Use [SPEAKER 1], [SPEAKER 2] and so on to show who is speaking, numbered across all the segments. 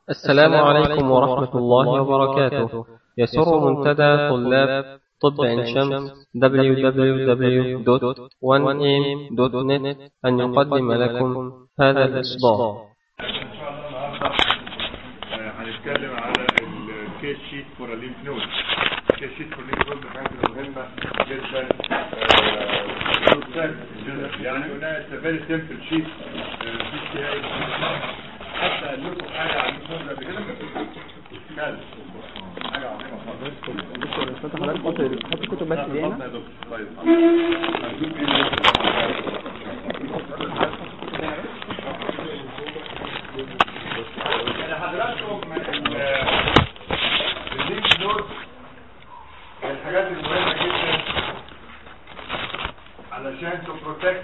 [SPEAKER 1] السلام عليكم ورحمة الله وبركاته يسر منتدى طلاب طب عين شمس www.1am.net أن يقدم لكم هذا الإصدار
[SPEAKER 2] هنتكلم على الكيس شيت فور الليمف نود الكيس شيت فور الليمف نود من الحاجات المهمة جدا آه، يعني هنا فيري سمبل شيت حتى قال لكم حاجة عن الليمف نود قبل كده كلب. حاجة عظيمة خالص
[SPEAKER 3] دكتور فتح حضرتك قلت حط كتب بس دي هنا
[SPEAKER 2] طيب هنشوف ايه اللي يعني حضراتكم ال- الليمف نود من الحاجات المهمة جدا علشان تبروتكت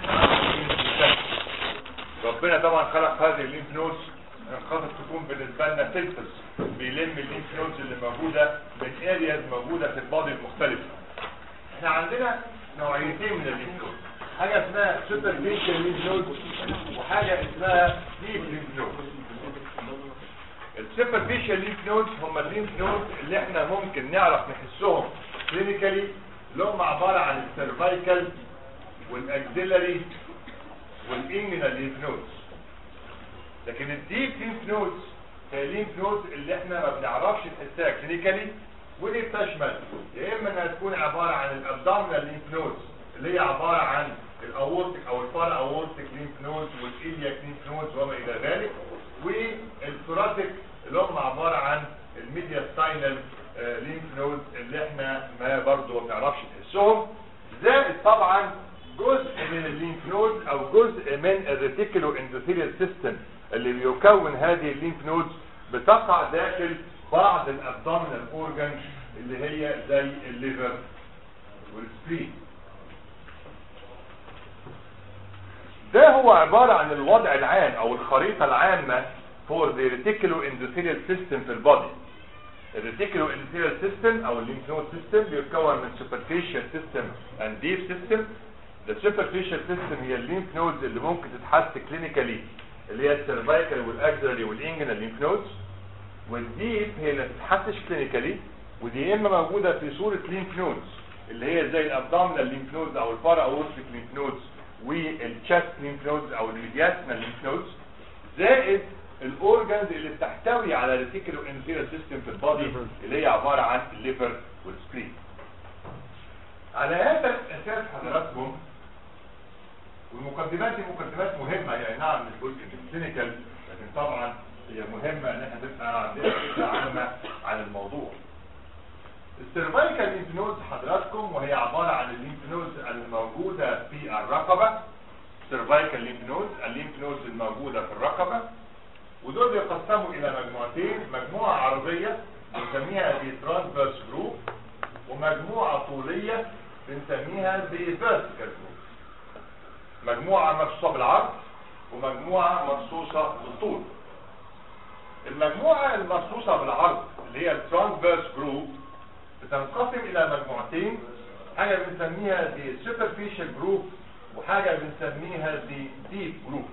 [SPEAKER 2] ربنا طبعا خلق هذه الليمف نودز خاطر تكون بالنسبة لنا فلترز بيلم الليمف نودز اللي موجودة من ارياز موجودة في البادي المختلفة احنا عندنا نوعيتين من الليمف نودز حاجة اسمها سوبرفيشال ليمف نودز وحاجة اسمها ديب ليمف نودز السوبرفيشال ليمف نودز هم الليمف نودز اللي احنا ممكن نعرف نحسهم كلينيكالي اللي هم عبارة عن السيرفايكال والاكزيلري والانجنال ليمف نودز لكن الديب ليمف نودز هي الليمف نودز اللي احنا ما بنعرفش نحسها كلينيكالي ودي بتشمل يا اما انها تكون عبارة عن الابدومينال ليمف نودز اللي هي عبارة عن الاورتيك او البارا اورتيك ليمف نودز والإيلياك ليمف نودز وما الى ذلك والثوراتيك اللي هم عبارة عن الميديا ستاينال ليمف نودز اللي احنا ما برضو ما بنعرفش نحسهم زائد طبعا جزء من الليمف نود او جزء من الريتيكولو اندوثيريال سيستم اللي بيكون هذه الليمف نودز بتقع داخل بعض الابدومينال اورجانز اللي هي زي الليفر والسبلين ده هو عبارة عن الوضع العام او الخريطة العامة for the reticulo endothelial system في البادي الريتيكولو endothelial system او الليمف نود سيستم بيتكون من superficial system and deep system the superficial system هي الليمف نودز اللي ممكن تتحس كلينيكالي اللي هي السيرفايكال والاكزرالي والانجنال ليمف نودز والديب هي اللي ما تتحسش كلينيكالي ودي يا اما موجوده في صوره ليمف نودز اللي هي زي الابدومينال ليمف نودز او البارا اورتيك ليمف نودز والتشست ليمف نودز او الميدياسنال ليمف نودز زائد الاورجنز اللي بتحتوي على ريتيكولو انتيريال سيستم في البادي اللي هي عباره عن الليفر والسبلين على هذا الاساس حضراتكم والمقدمات دي مقدمات مهمه يعني نعم مش جزء من الكلينيكال لكن طبعا هي مهمه ان احنا تبقى عندنا فكره عامه عن الموضوع السيرفايكال ليمف نودز حضراتكم وهي عباره عن الليمف نودز الموجوده في الرقبه سيرفايكال ليمف نودز الليمف نودز الموجوده في الرقبه ودول بيقسموا الى مجموعتين مجموعه عرضيه بنسميها دي ترانسفيرس جروب ومجموعه طوليه بنسميها دي فيرتيكال جروب مجموعه مخصوصه بالعرض ومجموعه مخصوصه بالطول المجموعه المخصوصه بالعرض اللي هي الترانسفيرس جروب بتنقسم الى مجموعتين حاجه بنسميها دي سوبرفيشال جروب وحاجه بنسميها دي ديب جروب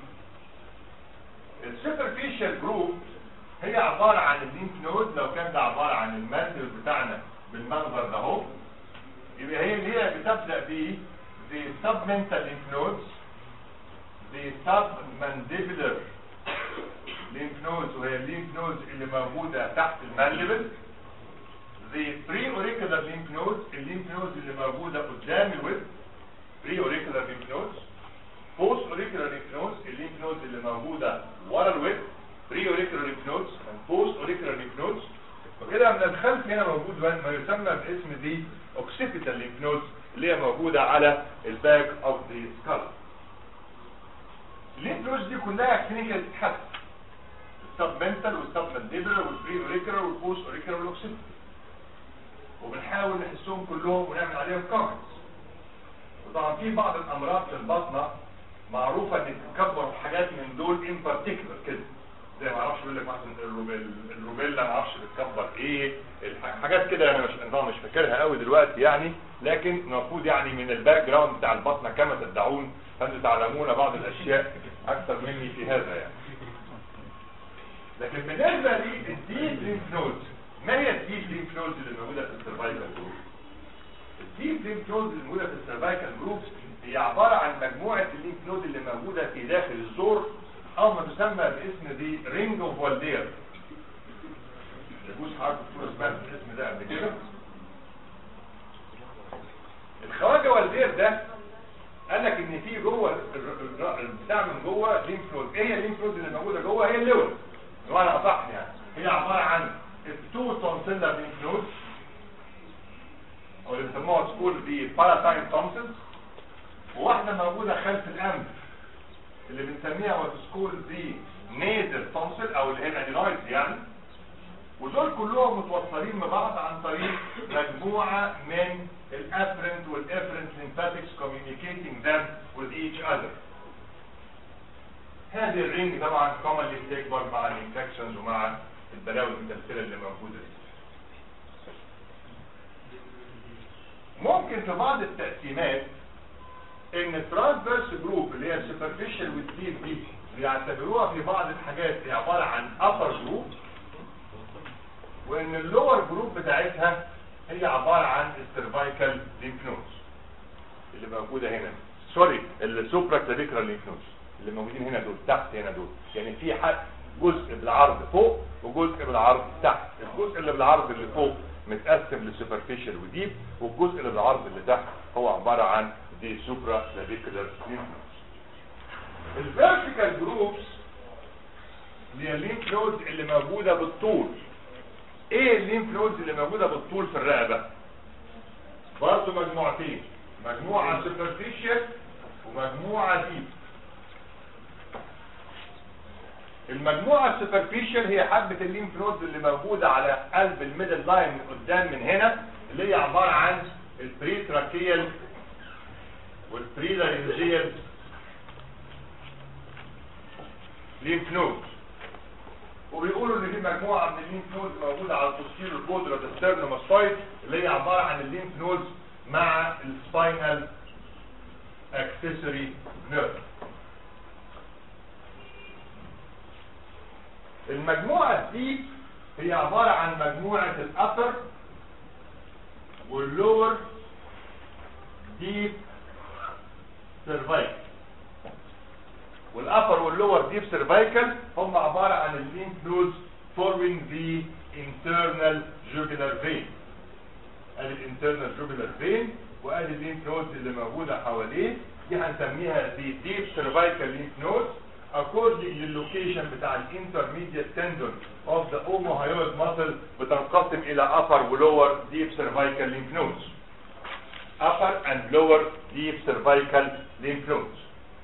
[SPEAKER 2] السوبرفيشال جروب هي عبارة عن الليمف نود لو كان ده عبارة عن الماندل بتاعنا بالمنظر ده اهو يبقى هي اللي هي بتبدأ ب the submental lymph nodes the submandibular lymph nodes وهي الليمف نودز اللي موجودة تحت المانdible the pre-auricular lymph nodes الليمف نودز اللي موجودة قدام الود pre-auricular lymph nodes post auricular lymph nodes الليمف نودز اللي موجوده ورا الويب بري auricular lymph nodes and post auricular lymph nodes وكده من الخلف هنا موجود ما يسمى باسم دي occipital lymph nodes اللي هي موجوده على الباك اوف ذا سكال الليمف نودز دي كلها كلينيكال تتحس السبمنتال والسبمنديبلر والبري auricular والبوست auricular والاوكسيبيتال وبنحاول نحسهم كلهم ونعمل عليهم كومنتس وطبعا في بعض الامراض في البطنه معروفة ان تتكبر حاجات من دول ان بارتيكولر كده زي ما اعرفش بيقول لك مثلا الروبيل الروبيلا ما اعرفش بتكبر ايه الح- حاجات كده انا مش انا مش فاكرها قوي دلوقتي يعني لكن المفروض يعني من الباك جراوند بتاع البطنه كما تدعون فانتم تعلمون بعض الاشياء اكثر مني في هذا يعني لكن بالنسبه للديب ليمف نودز ما هي الديب ليمف نودز اللي موجوده في السيرفايكال جروب الديب ليمف نودز اللي موجوده في السيرفايكال جروب هي عباره عن مجموعه الليمف نود اللي موجوده في داخل الزور او ما تسمى باسم دي رينج اوف والدير يجوز حضرتك تكون سمعت الاسم ده قبل كده الخواجه والدير ده قال لك ان في جوه ال- ال- البتاع من جوه ليمف نود ايه هي الليمف نود اللي موجوده جوه هي الليور بمعنى اصح يعني هي عباره عن التو تونسيلر ليمف نود او اللي بيسموها سكول دي باراتاين تونسلز وواحده موجوده خلف الانف اللي بنسميها وتسكول دي نيزل تونسل او اللي هي الادينويد يعني ودول كلهم متوصلين ببعض عن طريق مجموعة من الافرنت والافرنت lympatics communicating them with each other هذه الرينج طبعا commonly بتكبر مع الانفكشنز ومع البلاوي المتمثلة اللي موجودة دي ممكن في بعض التقسيمات ان الترانسفيرس جروب اللي هي السوبرفيشال والديب دي بيعتبروها في بعض الحاجات هي عبارة عن upper جروب وان اللور جروب بتاعتها هي عبارة عن السيرفايكال ليمف نودز اللي موجودة هنا سوري السوبرا كلافيكرال ليمف نودز اللي موجودين هنا دول تحت هنا دول يعني في حد جزء بالعرض فوق وجزء بالعرض تحت الجزء اللي بالعرض اللي فوق متقسم لسوبرفيشال وديب والجزء اللي بالعرض اللي تحت هو عبارة عن دي سوبرا كلافيكرال ليمف نودز الفيرتيكال جروبس اللي هي الليمف نودز اللي موجودة بالطول ايه الليمف نودز اللي موجوده بالطول في الرقبه برضه مجموعتين مجموعه سوبرفيشال ومجموعه ديب المجموعه السوبرفيشال هي حبه الليمف نودز اللي موجوده على قلب الميدل لاين من قدام من هنا اللي هي عباره عن البريتراكيال والبريلارنجيال ليمف نودز وبيقولوا ان في مجموعه من الليمف نودز موجوده على البوستيريور بودرة السترنوماستويد اللي هي عباره عن الليمف نودز مع السباينال اكسسوري نيرف المجموعه دي هي عباره عن مجموعه الابر واللور ديب سيرفايكل والابر واللور ديب سيرفايكل هم عبارة عن الليمف نودز forming the internal jugular vein ادي الانترنال jugular vein وادي الليمف نودز اللي موجودة حواليه دي هنسميها the deep cervical lymph nodes according للوكيشن بتاع الانترميديت tendon of the omohyoid muscle بتنقسم الى upper ولور deep cervical lymph nodes upper and lower deep cervical lymph nodes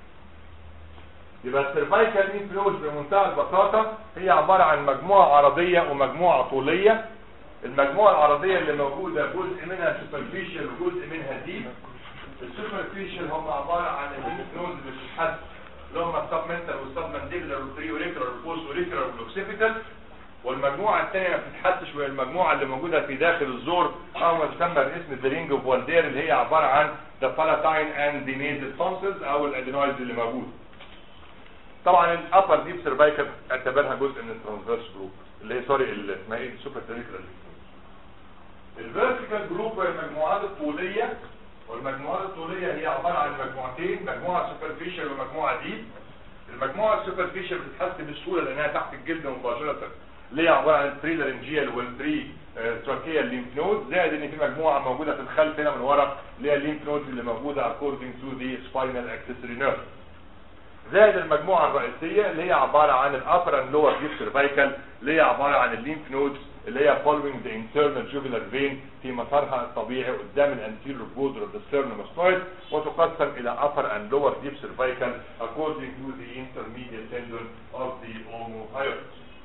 [SPEAKER 2] يبقى السيرفايكال ليمف نودز بمنتهى البساطة هي عبارة عن مجموعة عرضية ومجموعة طولية المجموعة العرضية اللي موجودة جزء منها سوبرفيشال وجزء منها ديب السوبرفيشال هم عبارة عن الليمف نودز اللي بتتحدث اللي هم السبمنتال والسبمنديبلر والبريوريكولار والبوست اوريكولار والاوكسيبيتال والمجموعة الثانية ما بتتحدثش وهي المجموعة اللي موجودة في داخل الزور أو ما تسمى باسم الدرينج اوف والدير اللي هي عبارة عن ذا بالاتاين اند the nasal tonsils أو الادينويدز اللي موجود طبعا الابر ديب سيرفايكال اعتبرها جزء من الترانسفيرس جروب اللي هي سوري اللي اسمها ايه السوبر سيرفيكال الفيرتيكال جروب هي المجموعات الطوليه والمجموعات الطوليه هي عباره عن مجموعتين مجموعه سوبرفيشال ومجموعه ديب المجموعه السوبرفيشال بتتحس بسهوله لانها تحت الجلد مباشره اللي هي عباره عن البري لارنجيال والبري تراكيال ليمف نود زائد ان في مجموعه موجوده في الخلف هنا من ورا اللي هي الليمف نودز اللي موجوده according to the spinal accessory nerve زائد المجموعة الرئيسية اللي هي عبارة عن الابر اند لور ديب سيرفايكال اللي هي عبارة عن الليمف نودز اللي هي following the internal jugular vein في مسارها الطبيعي قدام الانتيريور border of the sternomastoid وتقسم الى upper and lower deep cervical according to the intermediate tendon of the omohyoid.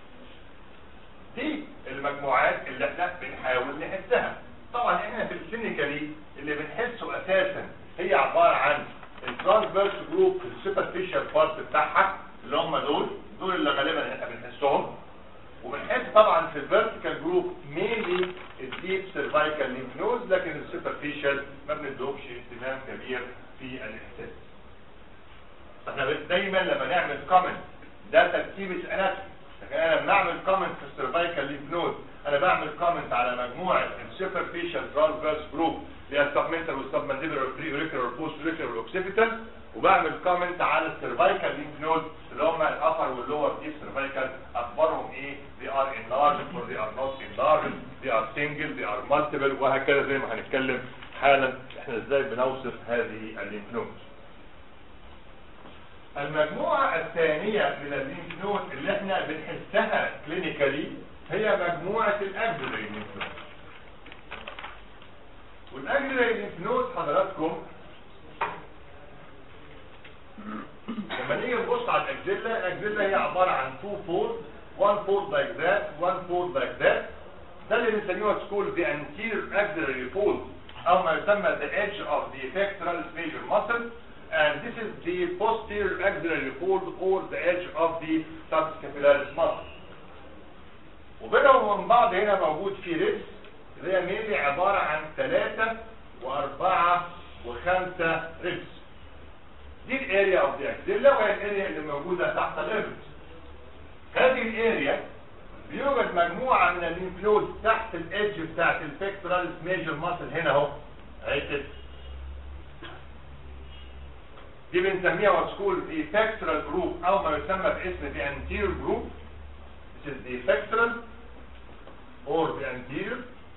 [SPEAKER 2] دي المجموعات اللي احنا بنحاول نحسها. طبعا احنا في الكلينيكالي اللي بنحسه اساسا هي عبارة عن الترانسفيرس جروب السوبرفيشال بارت بتاعها اللي هم دول دول اللي غالبا احنا بنحسهم وبنحس طبعا في الفيرتيكال جروب مينلي الديب سيرفايكال ليمف نودز لكن السوبرفيشال ما بندهمش اهتمام كبير في الاحساس احنا دايما لما نعمل كومنت ده ترتيب الاناتومي لكن انا لما اعمل كومنت في السيرفايكال ليف نود انا بعمل كومنت على مجموعه السوبرفيشال ترانسفيرس جروب اللي هي السبمنتال والسبمنديبلر والبري اوريكولار والبوست اوريكولار والاوكسيبيتال وبعمل كومنت على السيرفايكال ليف نود اللي هم الابر واللور ديب سيرفايكال اخبارهم ايه they are enlarged or they are not enlarged they are single they are multiple وهكذا زي ما هنتكلم حالا احنا ازاي بنوصف هذه الليمف نود المجموعة الثانية من الليمف نود اللي احنا بنحسها كلينيكالي هي مجموعة الاكزيلري ليمف نود والاكزيلري ليمف نود حضراتكم لما نيجي نبص على الاكزيلا الاكزيلا هي عبارة عن تو فولد one fold like that one fold like that ده اللي بنسميه سكول the anterior axillary fold او ما يسمى the edge of the pectoralis major muscle and this is the posterior axillary fold or the edge of the subscapularis muscle وبينهم وبين بعض هنا موجود في ريبس اللي هي ميلي عبارة عن ثلاثة وأربعة وخمسة ريبس دي الاريا اوف ذا اكزيلا وهي الاريا اللي موجودة تحت الريبس هذه الاريا بيوجد مجموعة من الليمف نود تحت الايدج بتاعت البكترال ميجر ماسل هنا اهو اهي كده دي بنسميها وسكول دي pectoral جروب او ما يسمى باسم دي anterior جروب which is the pectoral or the anterior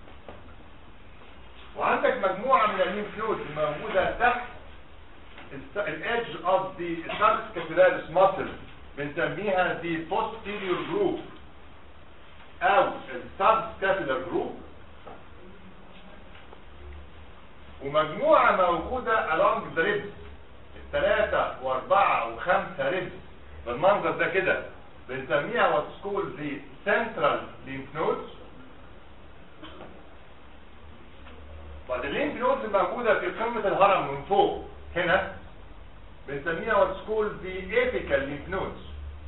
[SPEAKER 2] وعندك مجموعة من الليمف نود موجودة تحت الايدج اوف ذا subscapularis muscle بنسميها the posterior group او subscapular group ومجموعة موجودة along the ribs الثلاثة واربعة وخمسة ريبس بالمنظر ده كده بنسميها what's called the central lymph nodes بعد الليمف نودز الموجودة في قمة الهرم من فوق هنا بنسميها what's called the apical lymph nodes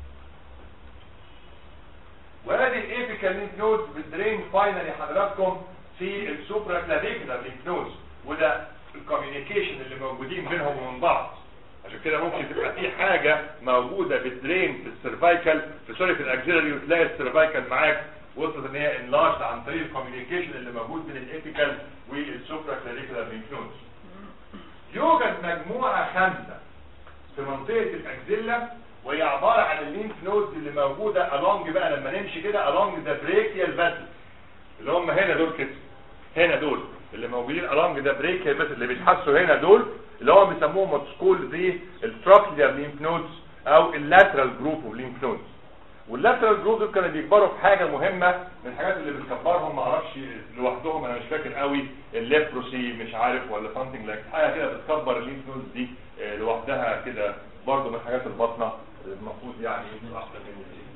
[SPEAKER 2] وهذه الابيكال lymph nodes بتدرين فاينالي حضراتكم في السوبرا كلافيكولار lymph nodes وده الكوميونيكيشن اللي موجودين بينهم وبين بعض عشان كده ممكن تبقى في حاجة موجودة بتدرين في السيرفايكال في سوري في الاكزيلري وتلاقي السيرفايكال معاك وصلت ان هي انلارج عن طريق الكوميونيكيشن اللي موجود بين الابيكال والسوبرا كلافيكولار lymph nodes يوجد مجموعة خمسة في منطقة الاكزيلا وهي عبارة عن الليمف نودز اللي موجودة along بقى لما نمشي كده along the brachial vessel اللي هم هنا دول كده هنا دول اللي موجودين along the brachial vessel اللي بيتحسوا هنا دول اللي هو بيسموهم متسكول دي التراكلير ليمف نودز او اللاترال جروب اوف ليمف نودز واللاترال جروب دول كانوا بيكبروا في حاجة مهمة من الحاجات اللي بتكبرهم معرفش لوحدهم انا مش فاكر قوي الليبروسي مش عارف ولا something like حاجة كده بتكبر الليمف نودز دي آه، لوحدها كده برضه من حاجات البطنة المفروض يعني يبقوا احسن من دي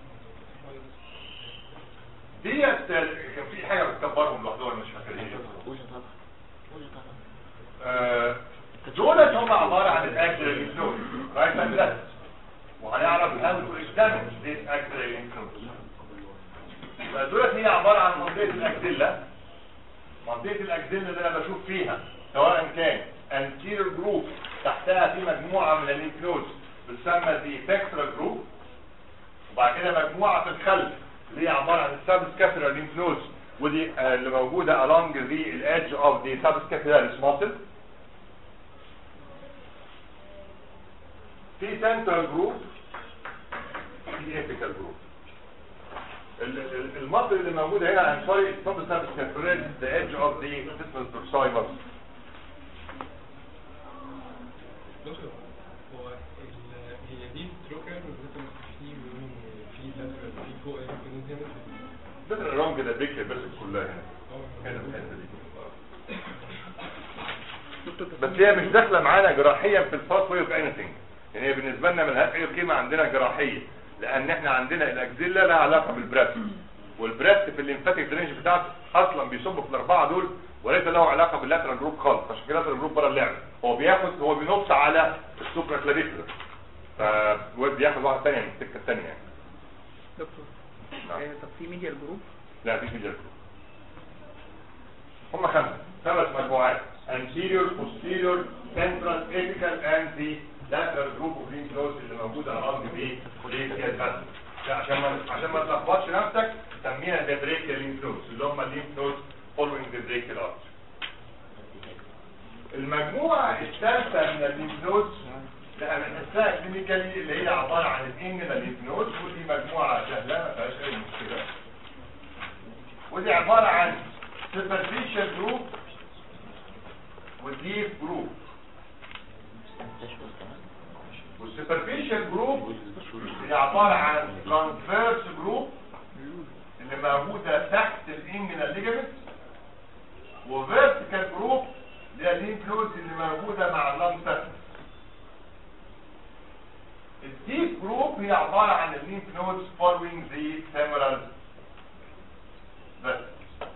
[SPEAKER 2] ديت كان في حاجة بتكبرهم لوحدهم مش فاكر ايه آه، دولت هم عبارة عن الاكسلري ليمف نود رايت اند ليفت وهنعرف how to examine this axillary lymph nodes دولت هي عبارة عن منطقة الاكزيلا منطقة الاكزيلا اللي انا بشوف فيها سواء كان anterior group تحتها في مجموعة من الليمف نودز بتسمى دي pectoral group وبعد كده مجموعة في الخلف اللي هي عبارة عن subscapular lymph nodes ودي آه، اللي موجودة along the edge of the subscapularis muscle في central group في apical group ال- ال- المصل اللي موجودة هنا I'm sorry it's not the subscapularis it's the edge of the system dorsal muscle
[SPEAKER 4] دكتور هو ال- هي دي التروكر ولسه في من في لاترال في فوق في نزل
[SPEAKER 2] فكرة الرونج ده بيك بس كلها هنا هنا في الحتة دي بس هي مش داخله معانا جراحيا في الباث واي اوف انيثينج يعني هي بالنسبه لنا ملهاش اي قيمه عندنا جراحيه لان احنا عندنا الاكزيلا لها علاقه بالبريست والبريست في الليمفاتيك درينج بتاعته اصلا بيصب في الاربعه دول وليس له علاقه باللاترال جروب خالص عشان كده اللاترال جروب بره اللعبه هو بياخد هو بينص على السوبرا كلافيكولر فبياخد واحده ثانيه من السكه الثانيه يعني
[SPEAKER 3] دكتور
[SPEAKER 2] نعم.
[SPEAKER 3] آه، طب في ميديال جروب
[SPEAKER 2] لا مفيش ميديال جروب هم خمسة خمس مجموعات anterior, posterior, central, apical and the lateral group of lymph nodes اللي موجودة along the brachial vessel عشان ما عشان ما تلخبطش نفسك سميها ذا بريكال لينف نودز اللي هم الليمف نودز فولوينج ذا بريكال ارتري المجموعه الثالثه من الليمف نودز لا بنحسها كلينيكالي اللي هي عباره عن الانجل ليمف نودز ودي مجموعه سهله ما فيهاش اي مشكله ودي عباره عن superficial جروب وديب جروب والسوبرفيشال جروب هي عبارة عن ترانسفيرس جروب اللي موجودة تحت الانجنال ليجمنت وفيرتيكال جروب اللي هي الليمف نودز اللي موجودة مع اللام سيرفيس الديب جروب هي عبارة عن الليمف نودز following the femoral vessels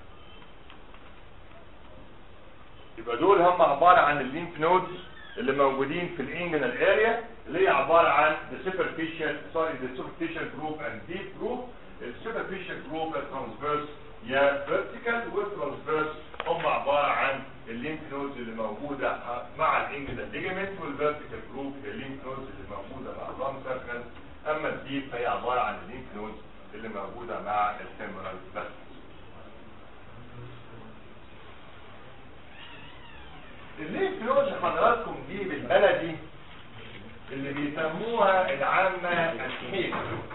[SPEAKER 2] يبقى دول هم عبارة عن الليمف نودز اللي موجودين في الانجنال اريا اللي هي عبارة عن the superficial sorry the superficial group and deep group ال superficial group الترانسفيرس يا vertical والترانسفيرس هم عبارة عن الليمف نودز اللي موجودة مع الانجنال ليجمنت والفيرتيكال جروب هي الليمف نودز اللي موجودة مع اللام سيركل اما الديب فهي عبارة عن الليمف نودز اللي موجودة مع الفيمورال فاسس الليمف نودز حضراتكم دي بالبلدي اللي بيسموها العامة الحيل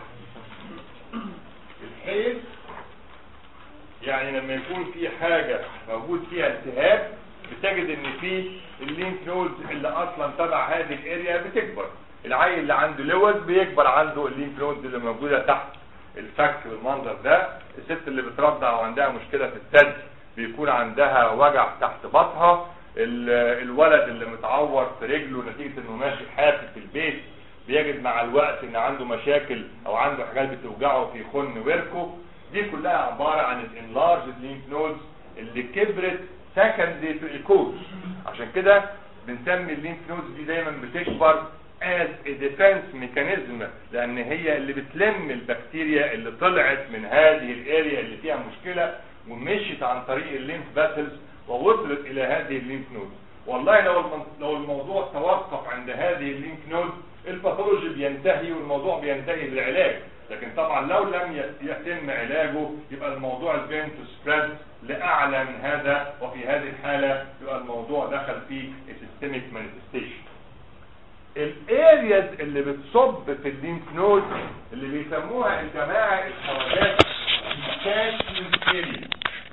[SPEAKER 2] الحيل يعني لما يكون في حاجة موجود فيها التهاب بتجد ان في الليمف نودز اللي اصلا تبع هذه الاريا بتكبر العيل اللي عنده لوز بيكبر عنده الليمف نودز اللي موجودة تحت الفك بالمنظر ده الست اللي بترضع وعندها مشكلة في الثلج بيكون عندها وجع تحت بطها ال- الولد اللي متعور في رجله نتيجة انه ماشي حافي في البيت بيجد مع الوقت ان عنده مشاكل او عنده حاجات بتوجعه في خن وركه دي كلها عبارة عن الانلارج ليمف نودز اللي كبرت سكندري تو الكوز عشان كده بنسمي الليمف نودز دي دايما بتكبر as a defense mechanism لان هي اللي بتلم البكتيريا اللي طلعت من هذه الاريا اللي فيها مشكلة ومشيت عن طريق الليمف فاسلز ووصلت الى هذه الليمف نود والله لو الم- لو الموضوع توقف عند هذه الليمف نود الباثولوجي بينتهي والموضوع بينتهي بالعلاج لكن طبعا لو لم ي- يتم علاجه يبقى الموضوع البين تو سبريد لاعلى من هذا وفي هذه الحاله يبقى الموضوع دخل في السيستميك مانيفستيشن الارياز اللي بتصب في الليمف نود اللي بيسموها الجماعه الخواجات كاشمنت اريا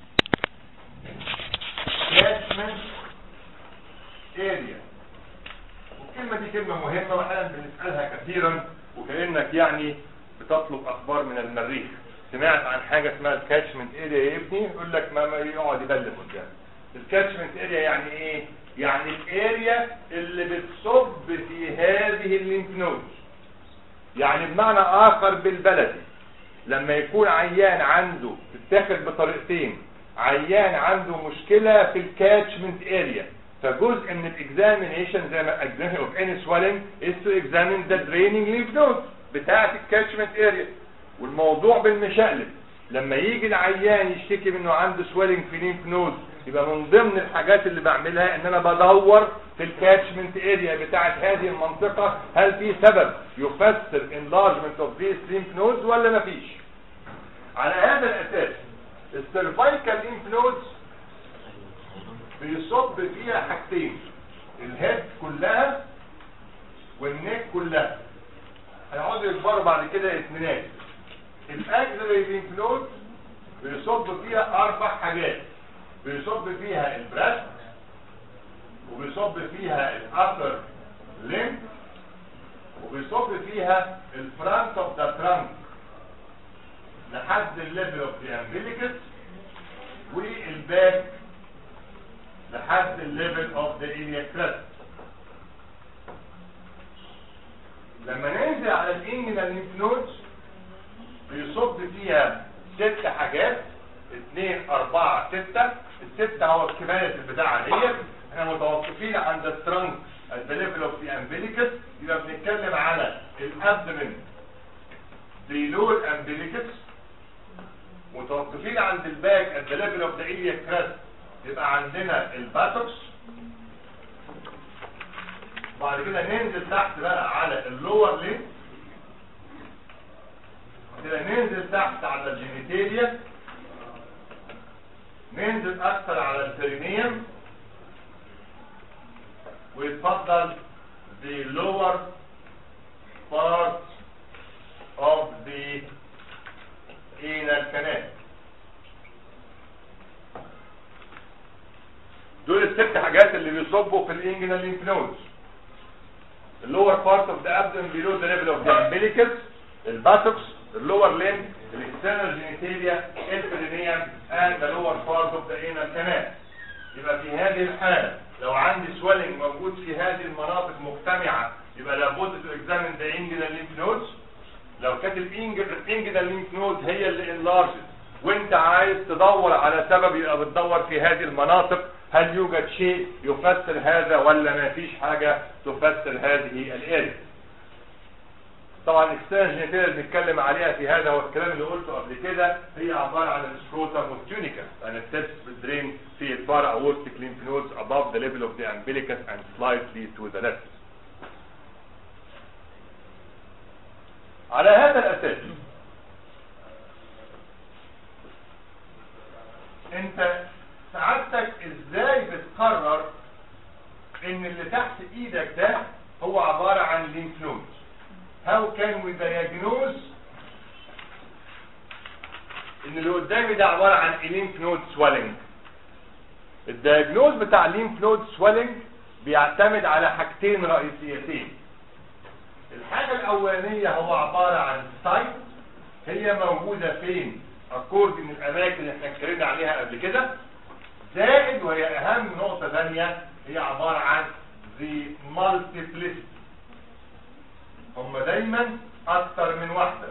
[SPEAKER 2] catchment area والكلمة دي كلمة مهمة واحيانا بنسألها كثيرا وكأنك يعني بتطلب أخبار من المريخ سمعت عن حاجة اسمها الكاتشمنت اريا يا ابني يقول لك ما ما يقعد يبلم قدام الكاتشمنت اريا يعني ايه يعني الاريا اللي بتصب في هذه الليمف نودز يعني بمعنى اخر بالبلدي لما يكون عيان عنده تتاخد بطريقتين عيان عنده مشكلة في الكاتشمنت اريا فجزء من الاكزامينيشن زي ما examination of any swelling is to examine the draining lymph nodes بتاعة الكاتشمنت اريا والموضوع بالمشقلب لما يجي العيان يشتكي منه عنده swelling في lymph nodes يبقى من ضمن الحاجات اللي بعملها ان انا بدور في الكاتشمنت اريا بتاعة هذه المنطقة هل في سبب يفسر enlargement of these lymph nodes ولا مفيش على هذا الاساس السيرفايكال lymph nodes بيصب فيها حاجتين الهيد كلها والنيك كلها هيقعدوا يكبروا بعد كده اثنينات الاكزلري lymph نود بيصب فيها اربع حاجات بيصب فيها البريست وبيصب فيها الابر ليمب وبيصب فيها الفرونت اوف ذا ترانك لحد الليفل اوف ذا امبليكس والباك لحد الليفل اوف ذا iliac crest لما ننزل على الانجنال ليمف نودز بيصب فيها ست حاجات اثنين اربعة ستة الستة هو الكمالة البتاعة ديت احنا متوقفين عند الترنك at the level of the umbilicus يبقى بنتكلم على الابدمن below الامبليكس متوقفين عند الباك at the level of the iliac crest يبقى عندنا الباتوكس بعد كده ننزل تحت بقى على اللور لين كده ننزل تحت على الجينيتاليا ننزل اكثر على البرينيوم ويتفضل the lower part of the anal canal دول الست حاجات اللي بيصبوا في الانجنال lymph nodes اللور بارت اوف ذا abdomen below the level of the umbilicus الباتوكس اللور limb الاكسترنال جينيتاليا البرينيوم and the lower part of the anal canal يبقى في هذه الحالة لو عندي swelling موجود في هذه المناطق مجتمعة يبقى لابد to examine the inguinal lymph nodes لو كانت الانجنال lymph node هي اللي enlarged وانت عايز تدور على سبب يبقى بتدور في هذه المناطق هل يوجد شيء يفسر هذا ولا ما فيش حاجة تفسر هذه الاريا طبعا الاكسترنال جينيتاليا اللي بنتكلم عليها في هذا هو الكلام اللي قلته قبل كده هي عباره عن السكروتم والتونيكا and التبس بالدرين في البارا اورتيك lymph nodes above the level of the umbilicus and slightly to the left على هذا الاساس انت سعادتك ازاي بتقرر ان اللي تحت ايدك ده هو عبارة عن lymph nodes how can we diagnose ان اللي قدامي ده عبارة عن lymph node swelling الدياجنوز بتاع lymph node swelling بيعتمد على حاجتين رئيسيتين الحاجة الاولانية هو عبارة عن سايت هي موجودة فين اكوردنج الاماكن اللي احنا اتكلمنا عليها قبل كده زائد وهي اهم نقطة ثانية هي عبارة عن the multiplicity هم دايما اكتر من واحدة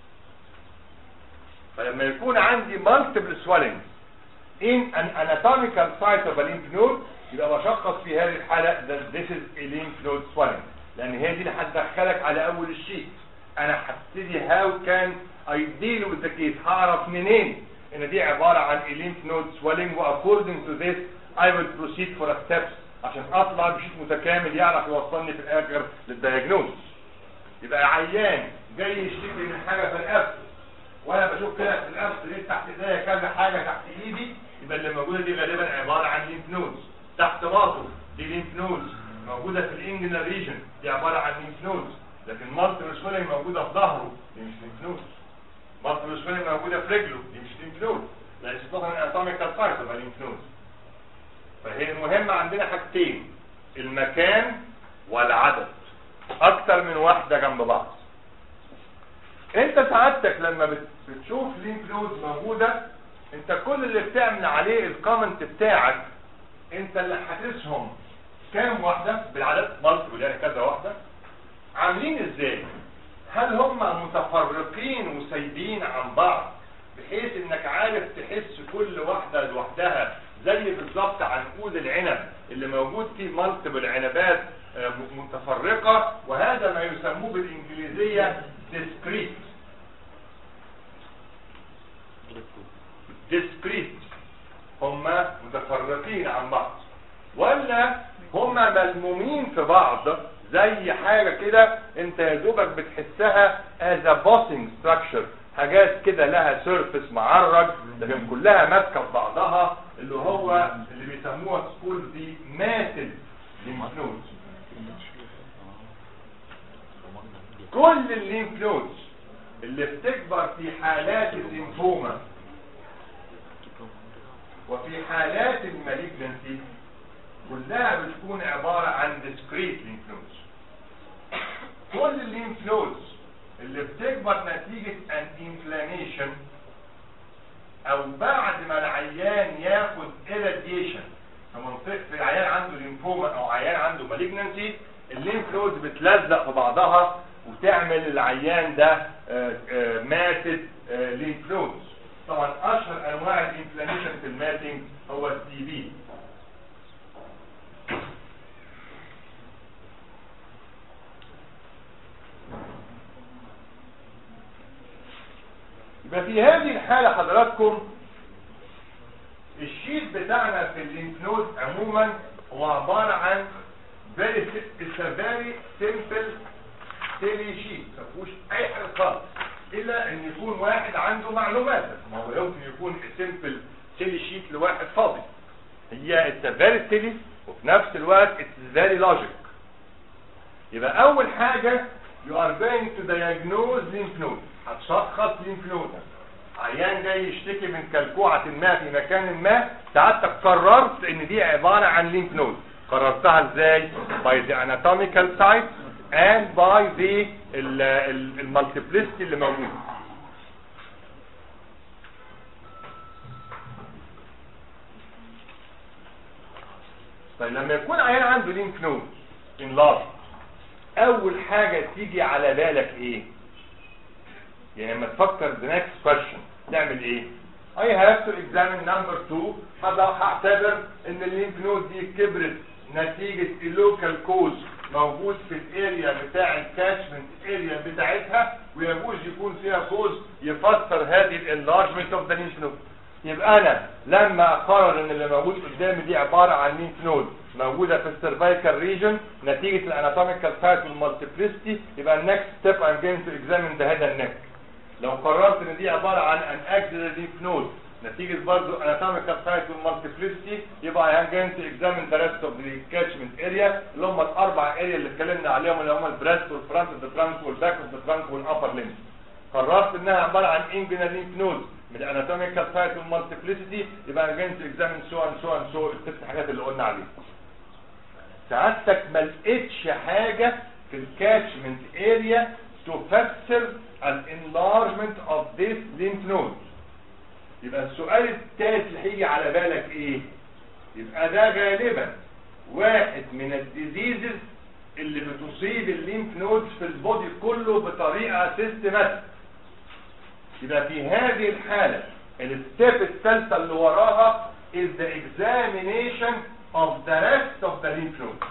[SPEAKER 2] فلما يكون عندي multiple swelling in an anatomical site of a lymph node يبقى بشخص في هذه الحالة that this is a lymph node swelling لان هي دي اللي هتدخلك على اول الشيء انا هبتدي how can I deal with the case هعرف منين ان دي عبارة عن a lymph node swelling و according to this I will proceed for a steps عشان اطلع بشيء متكامل يعرف يوصلني في الاخر للدياجنوز يبقى عيان جاي يشتكي من حاجة في القفل وانا بشوف كده في القفل ليه تحت ايديا كذا حاجة تحت ايدي يبقى اللي موجودة دي غالبا عبارة عن lymph nodes تحت باطل دي lymph nodes موجودة في الانجنال ريجن دي عبارة عن lymph nodes لكن مالتيبل سويلنج موجودة في ظهره دي مش lymph nodes مالتيبل سويلنج موجودة في رجله دي مش lymph nodes لا استطاع ان اتوميكال سايت تبقى lymph nodes فهي المهم عندنا حاجتين المكان والعدد اكتر من واحدة جنب بعض انت سعادتك لما بت- بتشوف لينك نودز موجودة انت كل اللي بتعمل عليه الكومنت بتاعك انت اللي حاسسهم كام واحدة بالعدد مالتيبل يعني كذا واحدة عاملين ازاي هل هم متفرقين وسايبين عن بعض بحيث انك عارف تحس كل واحدة لوحدها زي بالظبط عنقود العنب اللي موجود فيه مالتيبل عنبات آه، م- متفرقة وهذا ما يسموه بالانجليزية discrete discrete هم متفرقين عن بعض ولا هم ملمومين في بعض زي حاجة كده انت يا دوبك بتحسها as a bossing structure حاجات كده لها سيرفس معرج لكن كلها ماسكه في بعضها اللي هو اللي بيسموها سكول دي ماتل lymph nodes كل الليمف نودز اللي بتكبر في حالات الليمفوما وفي حالات المالجنسي كلها بتكون عبارة عن discrete lymph nodes كل الليمف نودز اللي بتكبر نتيجة an inflammation او بعد ما العيان ياخد irradiation في منطقة في العيان عنده ليمفوما او عيان عنده malignancy الليمف نودز بتلزق في بعضها وتعمل العيان ده ماتد ليمف نودز طبعا اشهر انواع الانفلاميشن في الماتنج هو التي بي يبقى في هذه الحالة حضراتكم الشيت بتاعنا في الليمف نود عموما هو عبارة عن very si- it's a very simple تيلي شيت ما فيهوش اي حاجه خالص الا ان يكون واحد عنده معلومات ما هو يمكن يكون سيمبل سيلي شيت لواحد فاضي هي اتس فيري سيلي وفي نفس الوقت اتس فيري لوجيك يبقى اول حاجه you are going to diagnose lymph node هتشخص lymph node عيان جاي يشتكي من كلكوعة ما في مكان ما سعادتك قررت ان دي عبارة عن lymph node قررتها ازاي by the anatomical site and by the ال- ال- المالتيبلستي اللي موجودة طيب لما يكون عيان عنده lymph node enlarged اول حاجة تيجي على بالك ايه يعني لما تفكر the next question تعمل ايه I have to examine number two هذا هعتبر ان الليمف نود دي كبرت نتيجة اللوكال كوز موجود في الاريا بتاع الكاتشمنت اريا بتاعتها ويجوز يكون فيها كوز يفسر هذه الانلارجمنت اوف ذا ليمف نود يبقى انا لما اقرر ان اللي موجود قدامي دي عباره عن ليمف نود موجوده في السيرفايكال ريجن نتيجه الاناتوميكال سايت والمالتيبلستي يبقى النكست ستيب I'm going to examine the head and neck لو قررت ان دي عباره عن ان axillary lymph node نتيجة برضو anatomical site والمالتيبلستي يبقى I am going to examine the rest of the catchment area اللي هم الاربع اريا اللي اتكلمنا عليهم اللي هم البريست والفرونت اوف ذا trunk والباك اوف ذا trunk والابر limb قررت انها عبارة عن inguinal lymph node من الاناتوميكال سايت والمالتيبلستي يبقى I'm going to examine so and so and so الست حاجات اللي قلنا عليها سعادتك ما لقيتش حاجة في الكاتشمنت اريا تفسر الانلارجمنت اوف this lymph node يبقى السؤال الثالث اللي هيجي على بالك ايه يبقى ده غالبا واحد من الديزيزز اللي بتصيب الليمف نودز في البودي كله بطريقه سيستماتيك يبقى في هذه الحاله الستيب الثالثه اللي وراها is the examination of the rest of the lymph nodes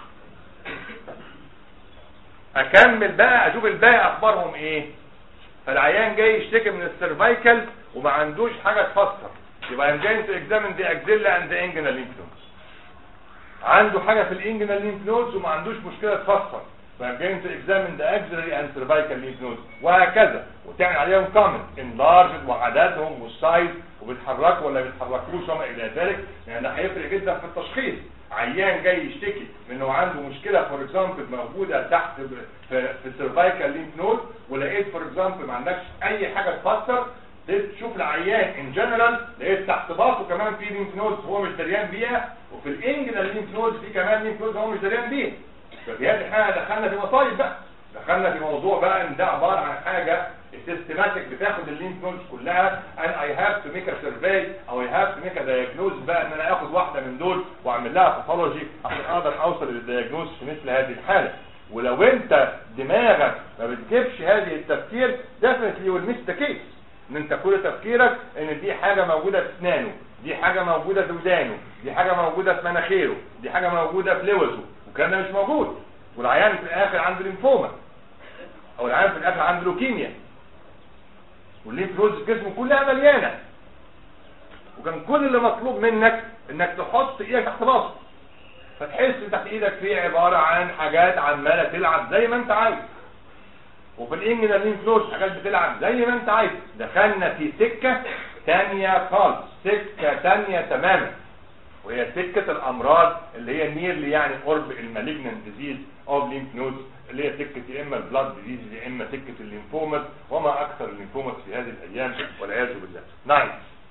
[SPEAKER 2] اكمل بقى اشوف الباقي اخبارهم ايه فالعيان جاي يشتكي من السيرفايكال وما عندوش حاجه تفسر يبقى I'm going to examine the axilla and the inguinal lymph nodes عنده حاجه في الانجنال lymph nodes وما عندوش مشكله تفسر فأم going to examine the axillary and cervical lymph nodes وهكذا وتعمل عليهم comment enlarged وعددهم والسايز وبيتحركوا ولا بيتحركوش وما الى ذلك يعني ده هيفرق جدا في التشخيص عيان جاي يشتكي من انه عنده مشكله فور اكزامبل موجوده تحت ب- في في السيرفايكال ليمف نود ولقيت فور اكزامبل ما عندكش اي حاجه تفسر تبتدي تشوف العيان ان جنرال لقيت تحت باطه كمان في ليمف نود هو مش دريان بيها وفي الانجنال ليمف نود في كمان ليمف نود هو مش دريان بيها ففي هذه الحاله دخلنا في مصايب بقى دخلنا في موضوع بقى ان ده عباره عن حاجه سيستماتيك بتاخد الليمف نودز كلها and I have to make a survey او I have to make a diagnosis بقى ان انا اخد واحده من دول واعمل لها باثولوجي عشان اقدر اوصل للدياجنوز في مثل هذه الحاله ولو انت دماغك ما بتجيبش هذه التفكير definitely will miss the case ان انت كل تفكيرك ان دي حاجه موجوده في اسنانه دي حاجه موجوده في ودانه دي حاجه موجوده في مناخيره دي حاجه موجوده في لوزه والكلام ده مش موجود والعيان في الاخر عنده ليمفوما او العيان في الاخر عنده لوكيميا والليمف نودز في جسمه كلها مليانه وكان كل اللي مطلوب منك انك تحط ايدك تحت باطه فتحس ان تحت ايدك في عباره عن حاجات عماله تلعب زي ما انت عايز وفي الانجنال ليمف نودز حاجات بتلعب زي ما انت عايز دخلنا في سكه تانية خالص سكه تانية تماما وهي سكه الامراض اللي هي نيرلي يعني قرب المالجنان ديزيز اوف ليمف نودز اللي هي سكه يا اما البلاد ديزيز يا اما سكه الليمفومات وما اكثر الليمفومات في هذه الايام والعياذ بالله نعم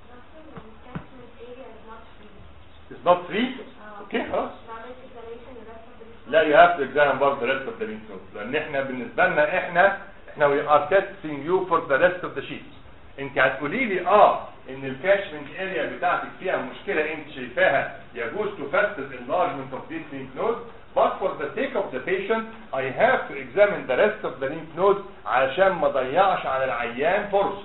[SPEAKER 2] It's not free اوكي خلاص لا you have to examine برضه the rest of the lymph nodes لان احنا بالنسبه لنا احنا احنا we are testing you for the rest of the sheets انت هتقولي لي اه ان الكاشمنت اريا بتاعتك فيها مشكله انت شايفاها يجوز تفسر enlargement of this lymph node but for the sake of the patient I have to examine the rest of the lymph nodes عشان ما اضيعش على العيان فرصه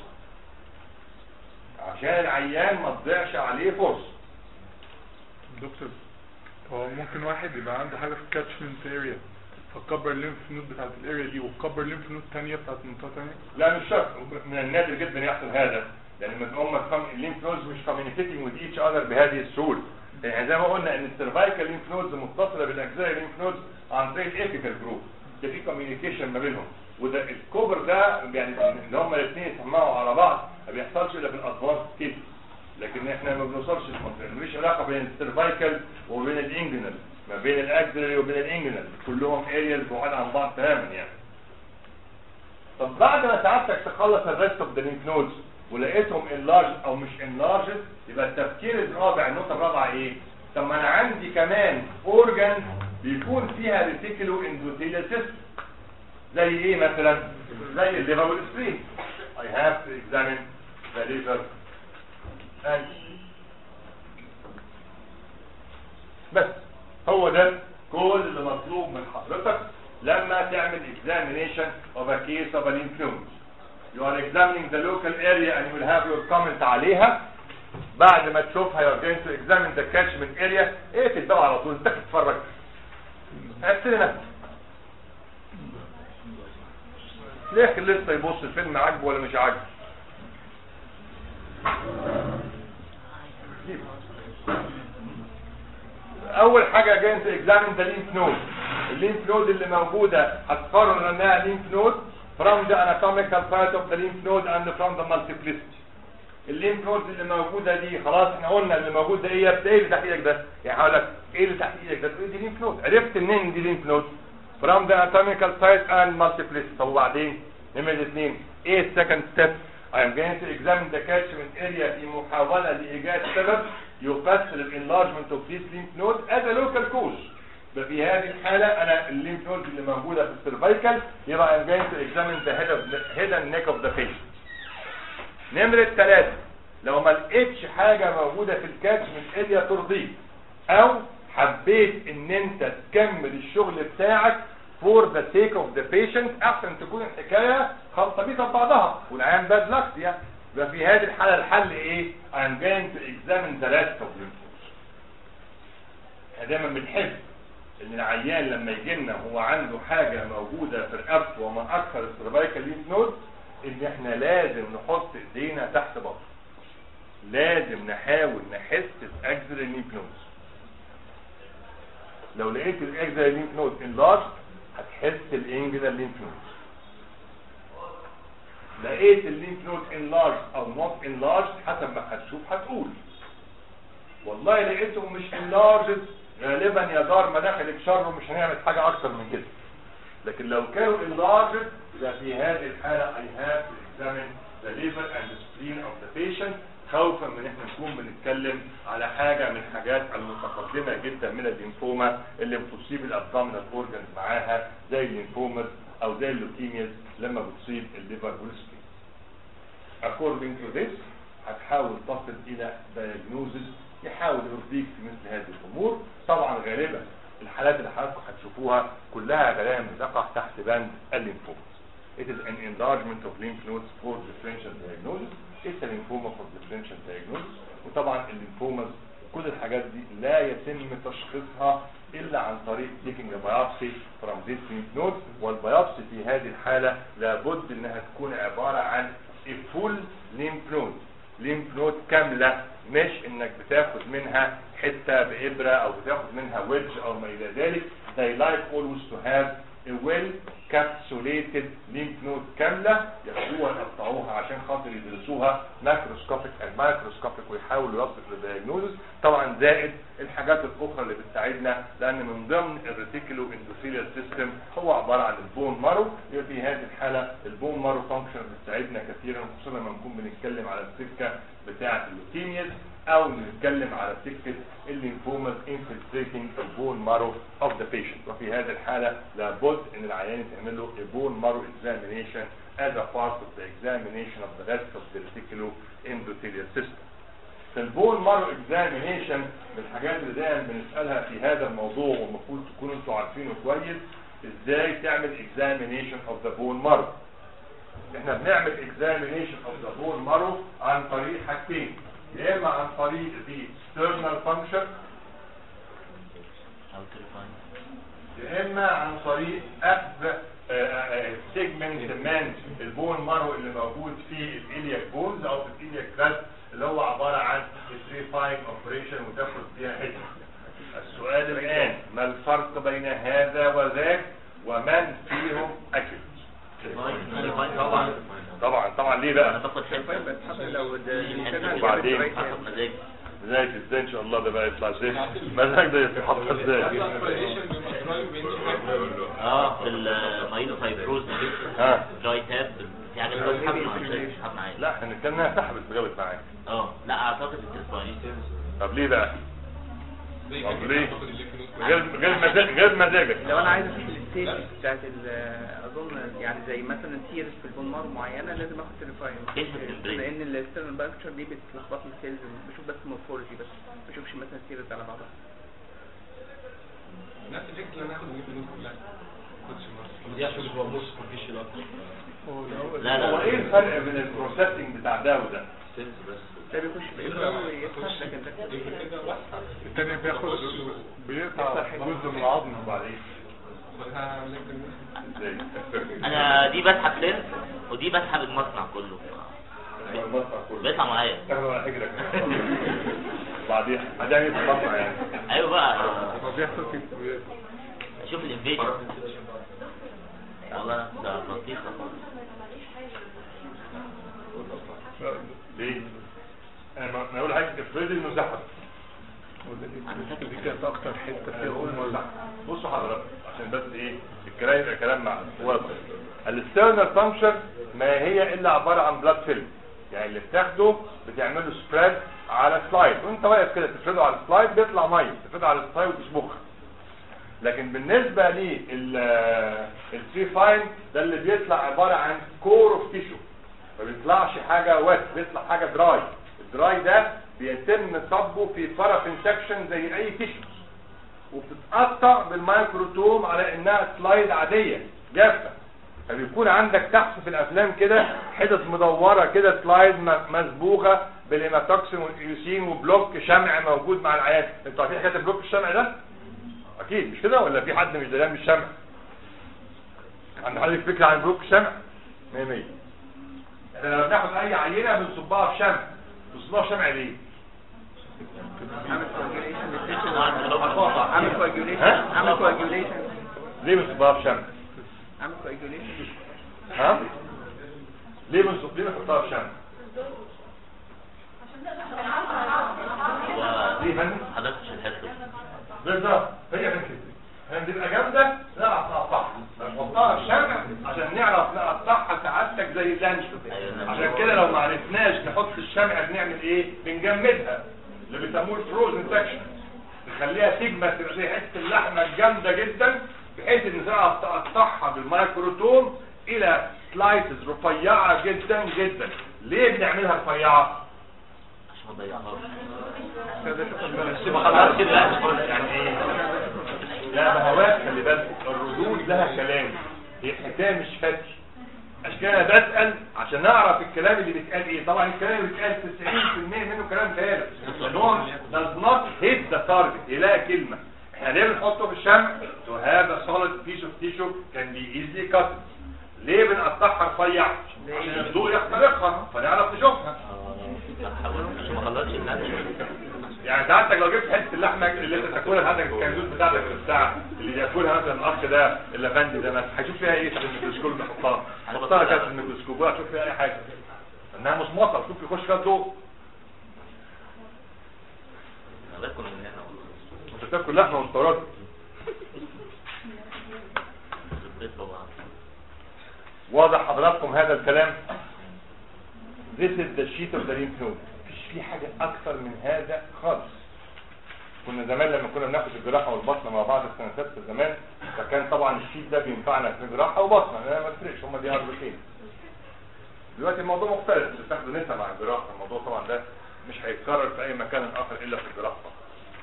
[SPEAKER 2] عشان العيان ما تضيعش عليه فرصه
[SPEAKER 5] دكتور هو ممكن واحد يبقى عنده حاجه في الكاتشمنت اريا فكبر الليمف نود بتاعت الاريا دي وكبر الليمف نود تانية بتاعت منطقه تانية
[SPEAKER 2] لا مش شرط من النادر جدا يحصل هذا لان من هم الليمف نودز مش communicating with each other بهذه السهوله يعني زي ما قلنا ان السيرفايكال ليمف نودز متصله بالاجزاء الليمف نودز عن طريق الابيكال جروب ده في كوميونيكيشن ما بينهم وده الكوبر ده يعني ان هما الاثنين يسمعوا على بعض ما بيحصلش الا في الادفانس كيس لكن احنا ما بنوصلش للمنطقه مفيش علاقه بين السيرفايكال وبين الانجنال ما بين الاكسلري وبين الانجنال كلهم ارياز بعاد عن بعض تماما يعني طب بعد ما سعادتك تخلص الريست اوف ذا لينف نودز ولقيتهم انلارج او مش انلارج يبقى التفكير الرابع النقطه الرابعه ايه طب ما انا عندي كمان اورجان بيكون فيها ريتيكولو اندوثيليال سيستم زي ايه مثلا زي الليفر والسبرين I have to examine the liver and بس هو ده كل اللي مطلوب من حضرتك لما تعمل examination of a case of a lymph node. You are examining the local area and you will have your comment عليها بعد ما تشوفها you are going to examine the catchment area ايه الدواء على طول انت تتفرج هتسلي نفسك ليه لسه يبص الفيلم عاجبه ولا مش عاجبه اول حاجه جاي انت اكزامين ذا لينف نود اللينف نود اللي موجوده هتقرر انها لينف نود from the anatomical part of the lymph node and from the multiplicity الليمف نود اللي موجوده دي خلاص احنا قلنا اللي موجود ده ايه ده ايه اللي تحت ايدك ده يعني هقول لك ايه اللي تحت ايدك ده تقول دي ليمف نود عرفت منين دي ليمف نود from the anatomical site and multiplicity طب وبعدين نمرة اثنين ايه السكند ستيب I am going to examine the catchment area في محاولة لإيجاد سبب يفسر الانلارجمنت of this lymph node as a local cause ففي هذه الحالة أنا الليمف نود اللي موجودة في السيرفايكال يبقى I am going to examine the head, of the head and neck of the patient نمرة ثلاثة لو ما لقيتش حاجة موجودة في الكاتشمنت اريا ترضيك او حبيت ان انت تكمل الشغل بتاعك for the sake of the patient احسن تكون الحكاية خلطبيطة ببعضها والعيان باد لكس يعني يبقى في هذه الحالة الحل ايه I'm going to examine the rest of lymph nodes احنا دايما بنحب ان العيان لما يجي لنا هو عنده حاجة موجودة في رقبته وما اكثر السيرفايكال ليمف نود ان احنا لازم نحط ايدينا تحت بطن لازم نحاول نحس باجزر الليمف نودز لو لقيت الاجزر الليمف نود انلارج هتحس الانجلر ليمف نودز لقيت الليمف نود انلارج او نوت انلارج حسب ما هتشوف هتقول والله لقيتهم مش انلارج غالبا يا دار ما دخلك شر ومش هنعمل حاجه اكتر من كده لكن لو كانوا enlarged يبقى في هذه الحالة I have to examine the liver and the spleen of the patient خوفا من احنا نكون بنتكلم على حاجة من الحاجات المتقدمة جدا من الليمفوما اللي بتصيب الابدومينال اورجنز معاها زي الليمفومز او زي اللوكيمياز لما بتصيب الليفر والسبلين. According to this هتحاول تصل الى diagnosis يحاول يرضيك في مثل هذه الامور طبعا غالبا الحالات اللي حضراتكم هتشوفوها كلها غالبا بتقع تحت بند الليمفوما. It is an enlargement of lymph nodes for differential diagnosis. It's a lymphoma for differential diagnosis. وطبعا الليمفوماز كل الحاجات دي لا يتم تشخيصها الا عن طريق taking a biopsy from this lymph node والبيopsي في هذه الحالة لابد انها تكون عبارة عن a full lymph node lymph node كاملة مش انك بتاخد منها حتة بإبرة او بتاخد منها ويدج او ما الى ذلك they like always to have a well capsulated lymph node كاملة ياخدوها يقطعوها عشان خاطر يدرسوها ماكروسكوبيك and مايكروسكوبيك ويحاولوا يصلوا للدياجنوزس طبعا زائد الحاجات الاخرى اللي بتساعدنا لان من ضمن الريتيكولو اندوثيليال سيستم هو عبارة عن البون مارو يبقى في هذه الحالة البون مارو فانكشن بتساعدنا كثيرا خصوصا لما نكون بنتكلم على السكة بتاعة اللوكيمياز او نتكلم على سكة الليمفوماز infiltrating the bone marrow of the patient وفي هذه الحالة لابد ان العيان يتعمل له a bone marrow examination as a part of the examination of the rest of the reticuloendothelial system في البون مارو examination من الحاجات اللي دايما بنسألها في هذا الموضوع والمفروض تكونوا انتوا عارفينه كويس ازاي تعمل examination of the bone marrow احنا بنعمل examination of the bone marrow عن طريق حاجتين يا اما عن طريق the external function يا اما عن طريق اخذ سيجمنت من البون مارو اللي موجود في الالياك بونز او في الالياك كراست اللي هو عبارة عن 3 اوبريشن وتاخد فيها حته السؤال الان ما الفرق بين هذا وذاك ومن فيهم اكل
[SPEAKER 6] طبعا
[SPEAKER 2] طبعا طبعا ليه
[SPEAKER 6] انا
[SPEAKER 2] بقى
[SPEAKER 6] باخد حته
[SPEAKER 3] بتحصل لو ده الانسان
[SPEAKER 2] وبعدين؟
[SPEAKER 6] حسب مزاجي
[SPEAKER 2] ازاي ازاي ان شاء الله ده بقى يطلع ازاي مزاج ده يتحط ازاي
[SPEAKER 4] الاسبيريشن بيبقى درايف بيدي حاجه
[SPEAKER 6] اه في المايلو فايبروز
[SPEAKER 2] ها
[SPEAKER 6] جاي تاب في حاجه اسمها سحب معايا سحب معايا
[SPEAKER 2] لا احنا كنا سحبت بجابت معاك
[SPEAKER 6] اه لا اعتقد التسباين
[SPEAKER 2] طب ليه بقى
[SPEAKER 4] زي
[SPEAKER 2] طب
[SPEAKER 4] كده
[SPEAKER 2] ليه؟
[SPEAKER 4] باخد الليمف نود
[SPEAKER 2] غير غير مزاج غير مزاجك
[SPEAKER 3] لو انا عايز اشوف الستيج بتاعت ال- اظن يعني زي مثلا سيرس في البولمار معينه لازم اخد تريفاين
[SPEAKER 6] كلمة membrane.
[SPEAKER 3] لان الاسترنال باكتشر دي بتلخبط لي السيلز بشوف بس مورفولوجي بس ما بشوفش مثلا سيرس على بعضها
[SPEAKER 4] نفس الفكره اللي انا اخد الليمف نود كلها ما كنتش مصر دي عشان بتبقى موس سوبرفيشال اكتر
[SPEAKER 6] لا لا
[SPEAKER 2] هو ايه الفرق بين البروسيسنج بتاع ده وده
[SPEAKER 3] ده بيخش بإبرة ويفتح لكن ده
[SPEAKER 4] يمكن كده واسع
[SPEAKER 5] التاني بياخد بيقطع جزء من العظم
[SPEAKER 2] وبعدين
[SPEAKER 4] خدها ليمف نود
[SPEAKER 2] ازاي
[SPEAKER 6] انا دي بسحب لينس ودي بسحب المصنع كله بيطلع معايا
[SPEAKER 2] تاخده على حجرك وبعدين هتعمل ايه في المصنع يعني
[SPEAKER 6] ايوه بقى
[SPEAKER 5] هو بيحصل كده
[SPEAKER 6] اشوف الانفيجن والله ده لطيفه
[SPEAKER 2] ليه؟ انا ما- ما اقول حاجه افرض انه سحب
[SPEAKER 5] دي كانت اكتر حته
[SPEAKER 2] أنا بقول
[SPEAKER 5] فيهم
[SPEAKER 2] إنه سحب. بصوا حضرتك عشان بس ايه الكلام يبقى كلام مع واضح الاسترنال فانكشن ما هي الا عباره عن بلاد فيلم يعني اللي بتاخده بتعمله سبريد على سلايد وانت واقف كده تفرده على السلايد بيطلع ميه تفرده على السلايد وتشبخها لكن بالنسبه للثري فاين ده اللي بيطلع عباره عن كور اوف تيشو ما بيطلعش حاجه وات بيطلع حاجه دراي الدراي ده بيتم صبه في بارافين سكشن زي اي تيشو وبتتقطع بالمايكروتوم على انها سلايد عاديه جافه فبيكون عندك تحت في الافلام كده حتت مدوره كده سلايد م- مسبوغه بالهيماتوكسين والايوسين وبلوك شمع موجود مع العيان انتوا عارفين حكايه بلوك الشمع ده اكيد مش كده ولا في حد مش دريان بالشمع عند حضرتك فكره عن بلوك الشمع 100 100 احنا لما بناخد اي عينه بنصبها في شمع بنصبها في شمع ليه
[SPEAKER 3] عامل كواجيوليشن
[SPEAKER 6] عشان اعرف الأوبر.
[SPEAKER 3] عامل كواجيوليشن
[SPEAKER 2] ها؟
[SPEAKER 3] عامل كواجيوليشن
[SPEAKER 2] ليه بنصبها في شمع
[SPEAKER 3] عامل كواجيوليشن
[SPEAKER 2] ها ليه بنصب ليه بنحطها في شمع
[SPEAKER 6] هو
[SPEAKER 2] ليه يا فندم
[SPEAKER 6] حضرتك مش الحته
[SPEAKER 2] بالظبط هي من كده هي بتبقى جامده نعرف نقطعها نحطها في شمع عشان نعرف نقطعها سعادتك زي اللانش عشان كده لو ما عرفناش نحط الشمع بنعمل ايه بنجمدها اللي بيسموه الفروزن سكشن نخليها تجمد تبقى زي حته اللحمه الجامده جدا بحيث ان نعرف تقطعها بالمايكروتوم الى سلايسز رفيعه جدا جدا ليه بنعملها رفيعه
[SPEAKER 6] عشان ما تضيعهاش
[SPEAKER 2] بس ما خلاص كده يعني ايه لا ما هواك خلي بالك الردود لها كلام هي الحكايه مش فتي عشان كده انا بسال عشان اعرف الكلام اللي بيتقال ايه طبعا الكلام اللي بيتقال 90% منه كلام فارغ لان هو does not hit the target يلاقي كلمه احنا ليه بنحطه في الشمع to have a solid piece of tissue can be easily cut ليه بنقطعها رفيع عشان الضوء يخترقها فنعرف نشوفها
[SPEAKER 6] عشان ما خلصش الناس
[SPEAKER 2] يعني ساعتك لو جبت حته اللحمه اللي انت تاكلها عندك الكنزوت بتاعتك في الساعه اللي بياكلها مثلا الاخ ده اللافندي ده مثلا هيشوف فيها ايه تحت الميكروسكوب اللي حطها حطها كده في الميكروسكوب ولا هتشوف فيها اي حاجه انها مصمطه شوف يخش فيها الضوء
[SPEAKER 6] انا باكل من هنا والله
[SPEAKER 2] انت بتاكل لحمه مستورده
[SPEAKER 6] البيت طبعا
[SPEAKER 2] واضح حضراتكم هذا الكلام This is the sheet of the lymph node مفيش فيه حاجة أكثر من هذا خالص كنا زمان لما كنا بناخد الجراحة والبطنة مع بعض في سنة ستة زمان فكان طبعا الشيت ده بينفعنا في جراحة وبطنة لأن ما تفرقش هما دي أربعتين دلوقتي الموضوع مختلف انتوا بتاخدوا نسا مع الجراحة الموضوع طبعا ده مش هيتكرر في أي مكان آخر إلا في الجراحة فقط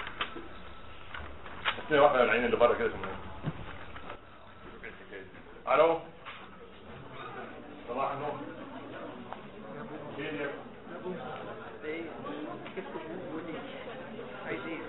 [SPEAKER 2] بس لي واحدة من العين اللي بره كده ثم ألو صباح النور ايه يا
[SPEAKER 3] ايه كتفه بودي عايز ايه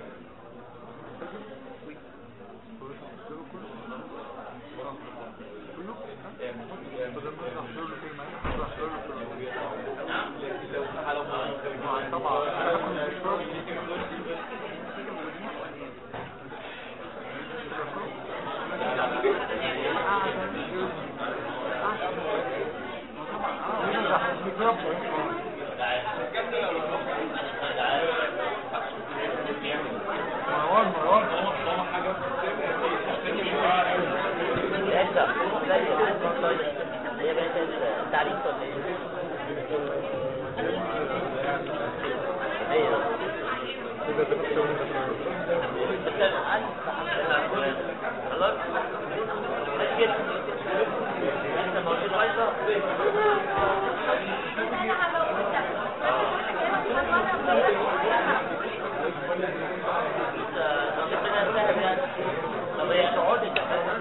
[SPEAKER 6] خلاص ماشي كده انت موجود عايزه طب هي تقعدي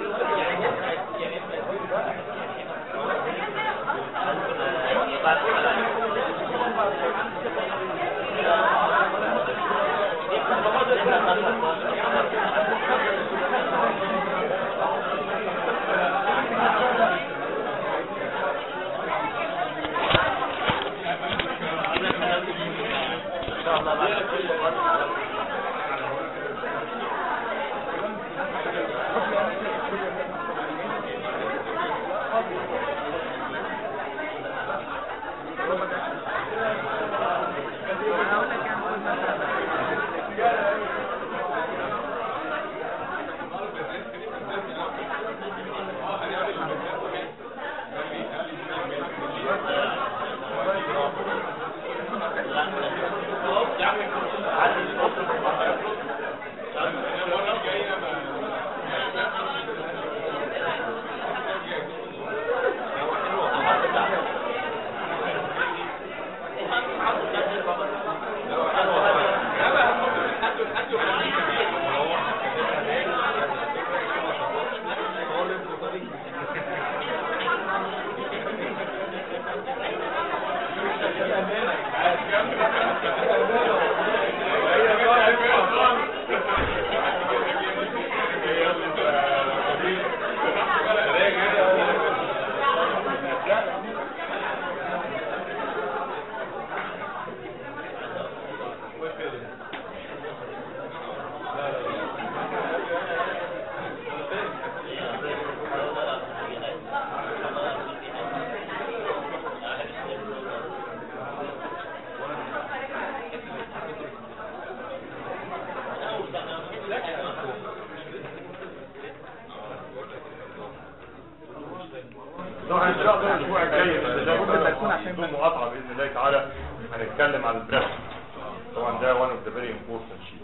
[SPEAKER 2] طبعا ان شاء الله الاسبوع الجاي لابد تكون عشان بدون مقاطعه باذن الله تعالى هنتكلم عن البريست طبعا ده one of the very important sheet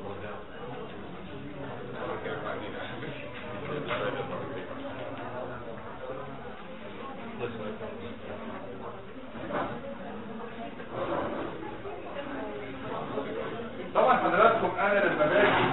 [SPEAKER 2] طبعا حضراتكم انا لما باجي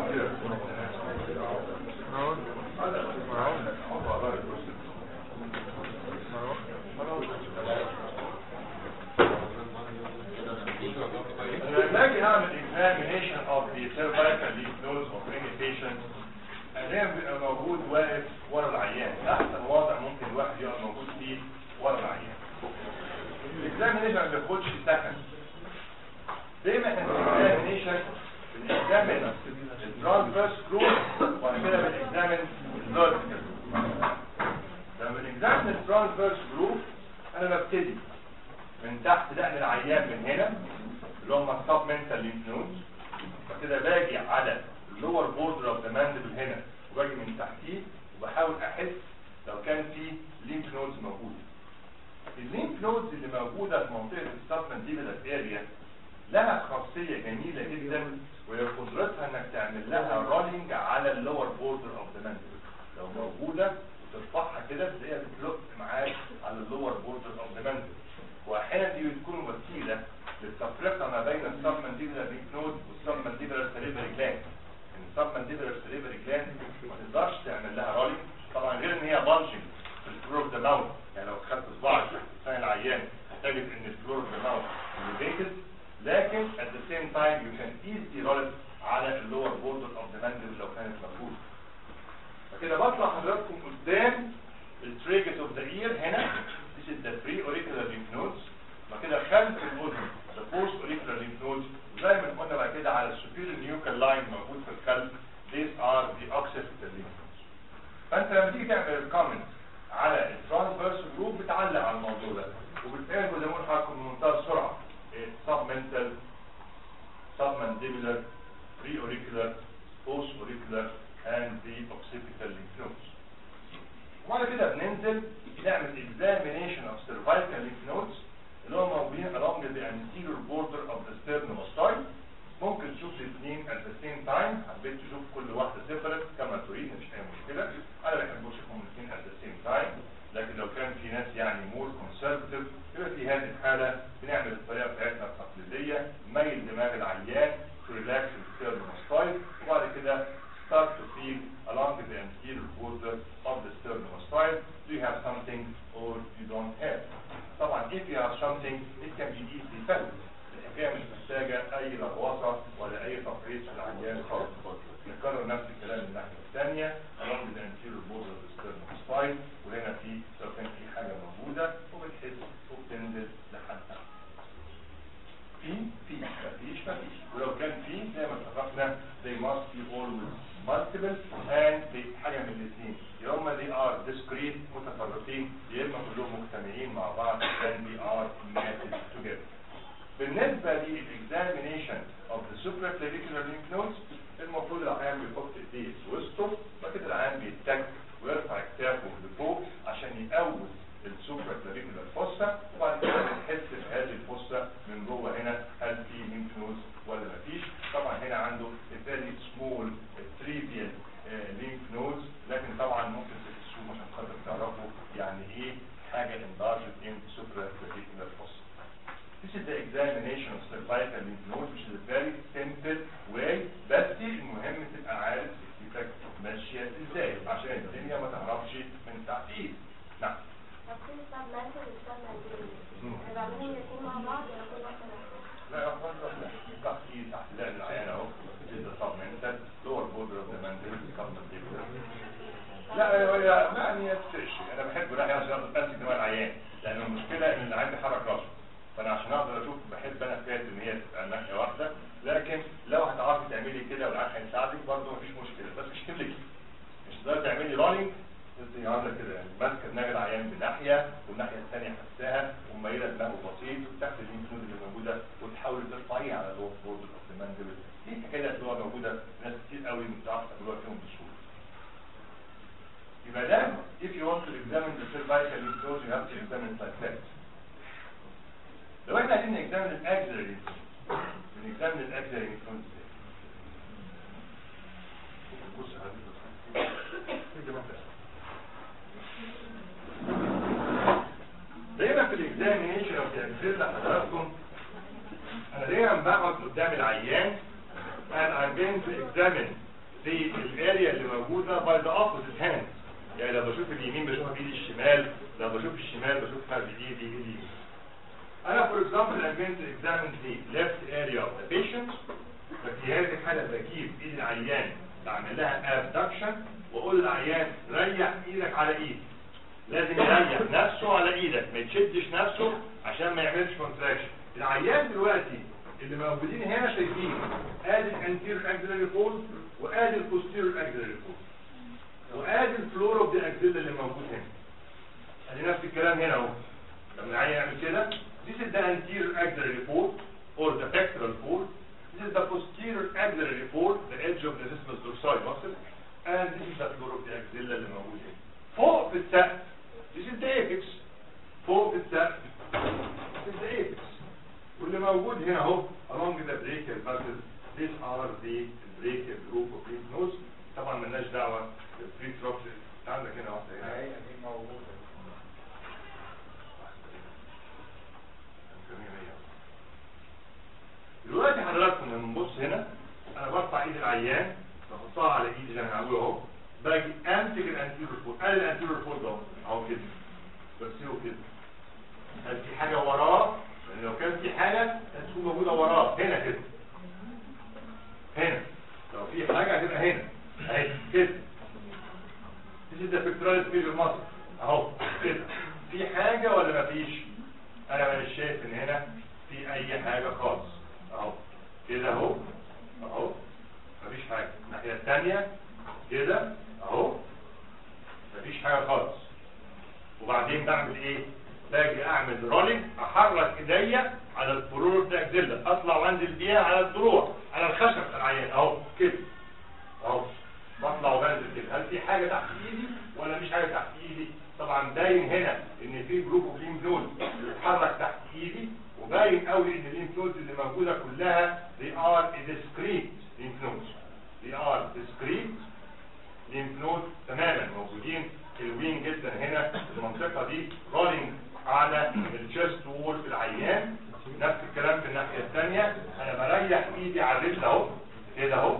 [SPEAKER 2] لما اجي اعمل examination of the cervical lymph nodes of any patient الاقي بيبقى موجود واقف ورا العيان احسن وضع ممكن الواحد يقعد موجود فيه ورا العيان الاكزامينيشن ما بياخدش سكند دايما احنا في الاكزامينيشن بنكزامن الترانسفيرس جروب وبعد كده بنكزامن الفيرتيكال لما بنكزامن الترانسفيرس جروب انا ببتدي من تحت دقن العيان من هنا اللي هم السب منتال لينف نودز بعد كده باجي على اللور بوردر اوف ذا ماندبل هنا وباجي من تحتيه وبحاول احس لو كان في لينف نودز موجوده اللينف نودز اللي موجوده في منطقه السب مانديبولار اريا لها خاصيه جميله جدا وهي قدرتها انك تعمل لها رولينج على اللور بوردر اوف ذا ماندبل لو موجوده وترفعها كده تلاقيها بتلق معاك على اللور بوردر اوف ذا ماندبل واحيانا دي بتكون وسيله للتفرقه ما بين السب مانديبولار لينف نود والسب مانديبولار سيريبري جلاند السب مانديبولار سيريبري جلاند ما تقدرش تعمل لها رولينج طبعا غير ان هي بانشنج في الفلور اوف ذا ماوث يعني لو خدت صباعك تحت لسان العيان هتجد ان الفلور اوف ذا ماوث elevated لكن at the same time you can easily roll it على اللور بوردر اوف ذا ماندبل لو كانت موجوده فكده بطلع حضراتكم قدام التريجت اوف ذا اير هنا this is the pre auricular lymph nodes بعد كده خلف الاذن the post auricular lymph nodes زي ما قلنا بعد كده على السوبيريور nuchal line موجود في الخلف these are the occipital lymph nodes فانت لما تيجي تعمل الكومنت على الترانسفيرس جروب بتعلق على الموضوع ده وبتقابل زي ما قلت لحضراتكم بمنتهى السرعه submental submandibular pre-auricular post-auricular and the occipital lymph nodes وبعد كده بننزل نعمل examination of cervical lymph nodes اللي هم موجودين along the anterior border of the sternum ostoid ممكن تشوف الاثنين العيان to relax the sternomastoid وبعد كده start to feel along the anterior border of the sternomastoid do you have something or you don't have طبعا if you have something it can be easily felt الحكايه مش محتاجه اي لغوصه ولا اي تفريط في العيان خالص نكرر نفس الكلام من الناحيه الثانيه along the anterior border of the sternomastoid وهنا في لو كان في حاجه موجوده وبتحس وبتنزل لحد تحت في في مفيش مفيش ولو كان في زي ما اتفقنا they must be always multiple and they حاجه من الاثنين يا اما they are discrete متفرقين يا اما كلهم مجتمعين مع بعض then they are netted together بالنسبه للاكزامينيشن of the supraclavicular lymph nodes المفروض العيان بيحط ايديه في وسطه بعد كده العيان بيتك ويرفع كتافه لفوق عشان يقوي السوبرا كلافيكولار فوسا وبعد كده بنحس بهذه الفوسا من جوه هنا هل في ليمف نودز ولا مفيش طبعا هنا عنده very small trivial ليمف نودز لكن طبعا ممكن تحسوه عشان خاطر تعرفوا يعني ايه حاجه enlarged in supraclavicular fossa This is the examination of cervical lymph nodes which is a very simple way بس المهم تبقى عارف سكتك ماشية ازاي عشان الدنيا ما تهربش من تحت ايد نعم
[SPEAKER 7] طب في السب مانتل والسب مانتل
[SPEAKER 2] مم.
[SPEAKER 7] انا بعملهم الاثنين مع بعض ولا كل واحده لوحدها؟
[SPEAKER 2] لا يا اخوان لا تحت ايد تحت لعب العيان اهو This is the submental lower border of the mandible submandibular لا هي يعني يفرقش انا بحب رايح عشان امسك دماغ العيان لان المشكله ان العيان بيحرك راسه فانا عشان اقدر اشوف بحب انا فكره ان هي تبقى ناحيه واحده لكن لو هتعرفي تعملي كده والعيان هيساعدك برضه مفيش مشكله بس مش تملكي مش تقدري تعملي رولينج انت عامله كده يعني ماسكه دماغ العيان بناحيه والناحيه الثانيه حساها وميله دماغه بسيط وتاخدي الليمف نود اللي موجوده وتحاولي ترفعيه على اللور بورد اوف ذا ماندبل دي الحكايه اللي هتبقى موجوده ناس كتير قوي ما بتعرفش تعملوها فيهم بسهوله يبقى ده if you want to examine the cervical lymph nodes you have to examine it like that لو احنا عايزين نexamine الاكسلري بنexamine الاكسلري lymph nodes ازاي بص يا حبيبي كده مثلا دايما في الاكزامينيشن اوف ذا حضراتكم انا دايما بقعد قدام العيان and I'm going to examine the الاريا اللي موجوده by the opposite hand يعني لو بشوف اليمين بشوفها بايدي الشمال لو بشوف الشمال بشوفها بايدي اليمين انا for example I'm going to examine the left area of the patient ففي هذه الحالة بجيب ايد العيان بعمل لها abduction واقول للعيان ريح ايدك على ايدي لازم يريح نفسه على ايدك ما يشدش نفسه عشان ما يعملش كونتراكشن العيان دلوقتي اللي موجودين هنا شايفين ادي الانتيريور اكسلري فولد وادي البوستيريور اكسلري فولد وادي الفلور اوف ذا اكسيلا اللي موجود هنا ادي نفس الكلام هنا اهو لما العيان يعمل كده this is the anterior axillary fold or the pectoral fold this is the posterior axillary fold the edge of the isthmus dorsali muscle and this is the floor of the axilla اللي موجود هنا فوق في السقف this is the apex فوق في السقف this is the apex واللي موجود هنا اهو along the brachial muscles these are the brachial group of lymph nodes طبعا ملناش دعوه بالفري تروكس عندك هنا واحده هنا
[SPEAKER 5] دي موجودة
[SPEAKER 2] دلوقتي حضراتكم لما نبص هنا انا برفع ايد العيان بحطها على ايدي زي ما هقول اهو باجي امسك الانتيريور فول ادي الانتيريور فول ده اهو كده برسله كده هل في حاجه وراه لان لو كان في حاجه هتكون موجوده وراه هنا كده هنا لو في حاجه هتبقى هنا اهي كده This is the pectoralis major muscle اهو كده في حاجه ولا مفيش انا مش شايف ان هنا في اي حاجه خالص اهو كده اهو اهو مفيش حاجه الناحيه الثانيه كده اهو مفيش حاجه خالص وبعدين بعمل ايه باجي اعمل رولينج احرك ايديا على الفروع بتاع الجلده اطلع وانزل بيها على الضلوع على الخشب بتاع العيان اهو كده اهو بطلع وبنزل كده هل في حاجه تحت ايدي ولا مفيش حاجه تحت ايدي طبعا باين هنا ان في جروب اوف ليمف نود بتتحرك تحت ايدي وباين قوي ان الليمف نودز اللي موجوده كلها they are discrete lymph nodes they are discrete lymph nodes تماما موجودين حلوين جدا هنا في المنطقه دي رولينج على الجست وول في العيان نفس الكلام في الناحية الثانية انا بريح ايدي على الرجل اهو كده اهو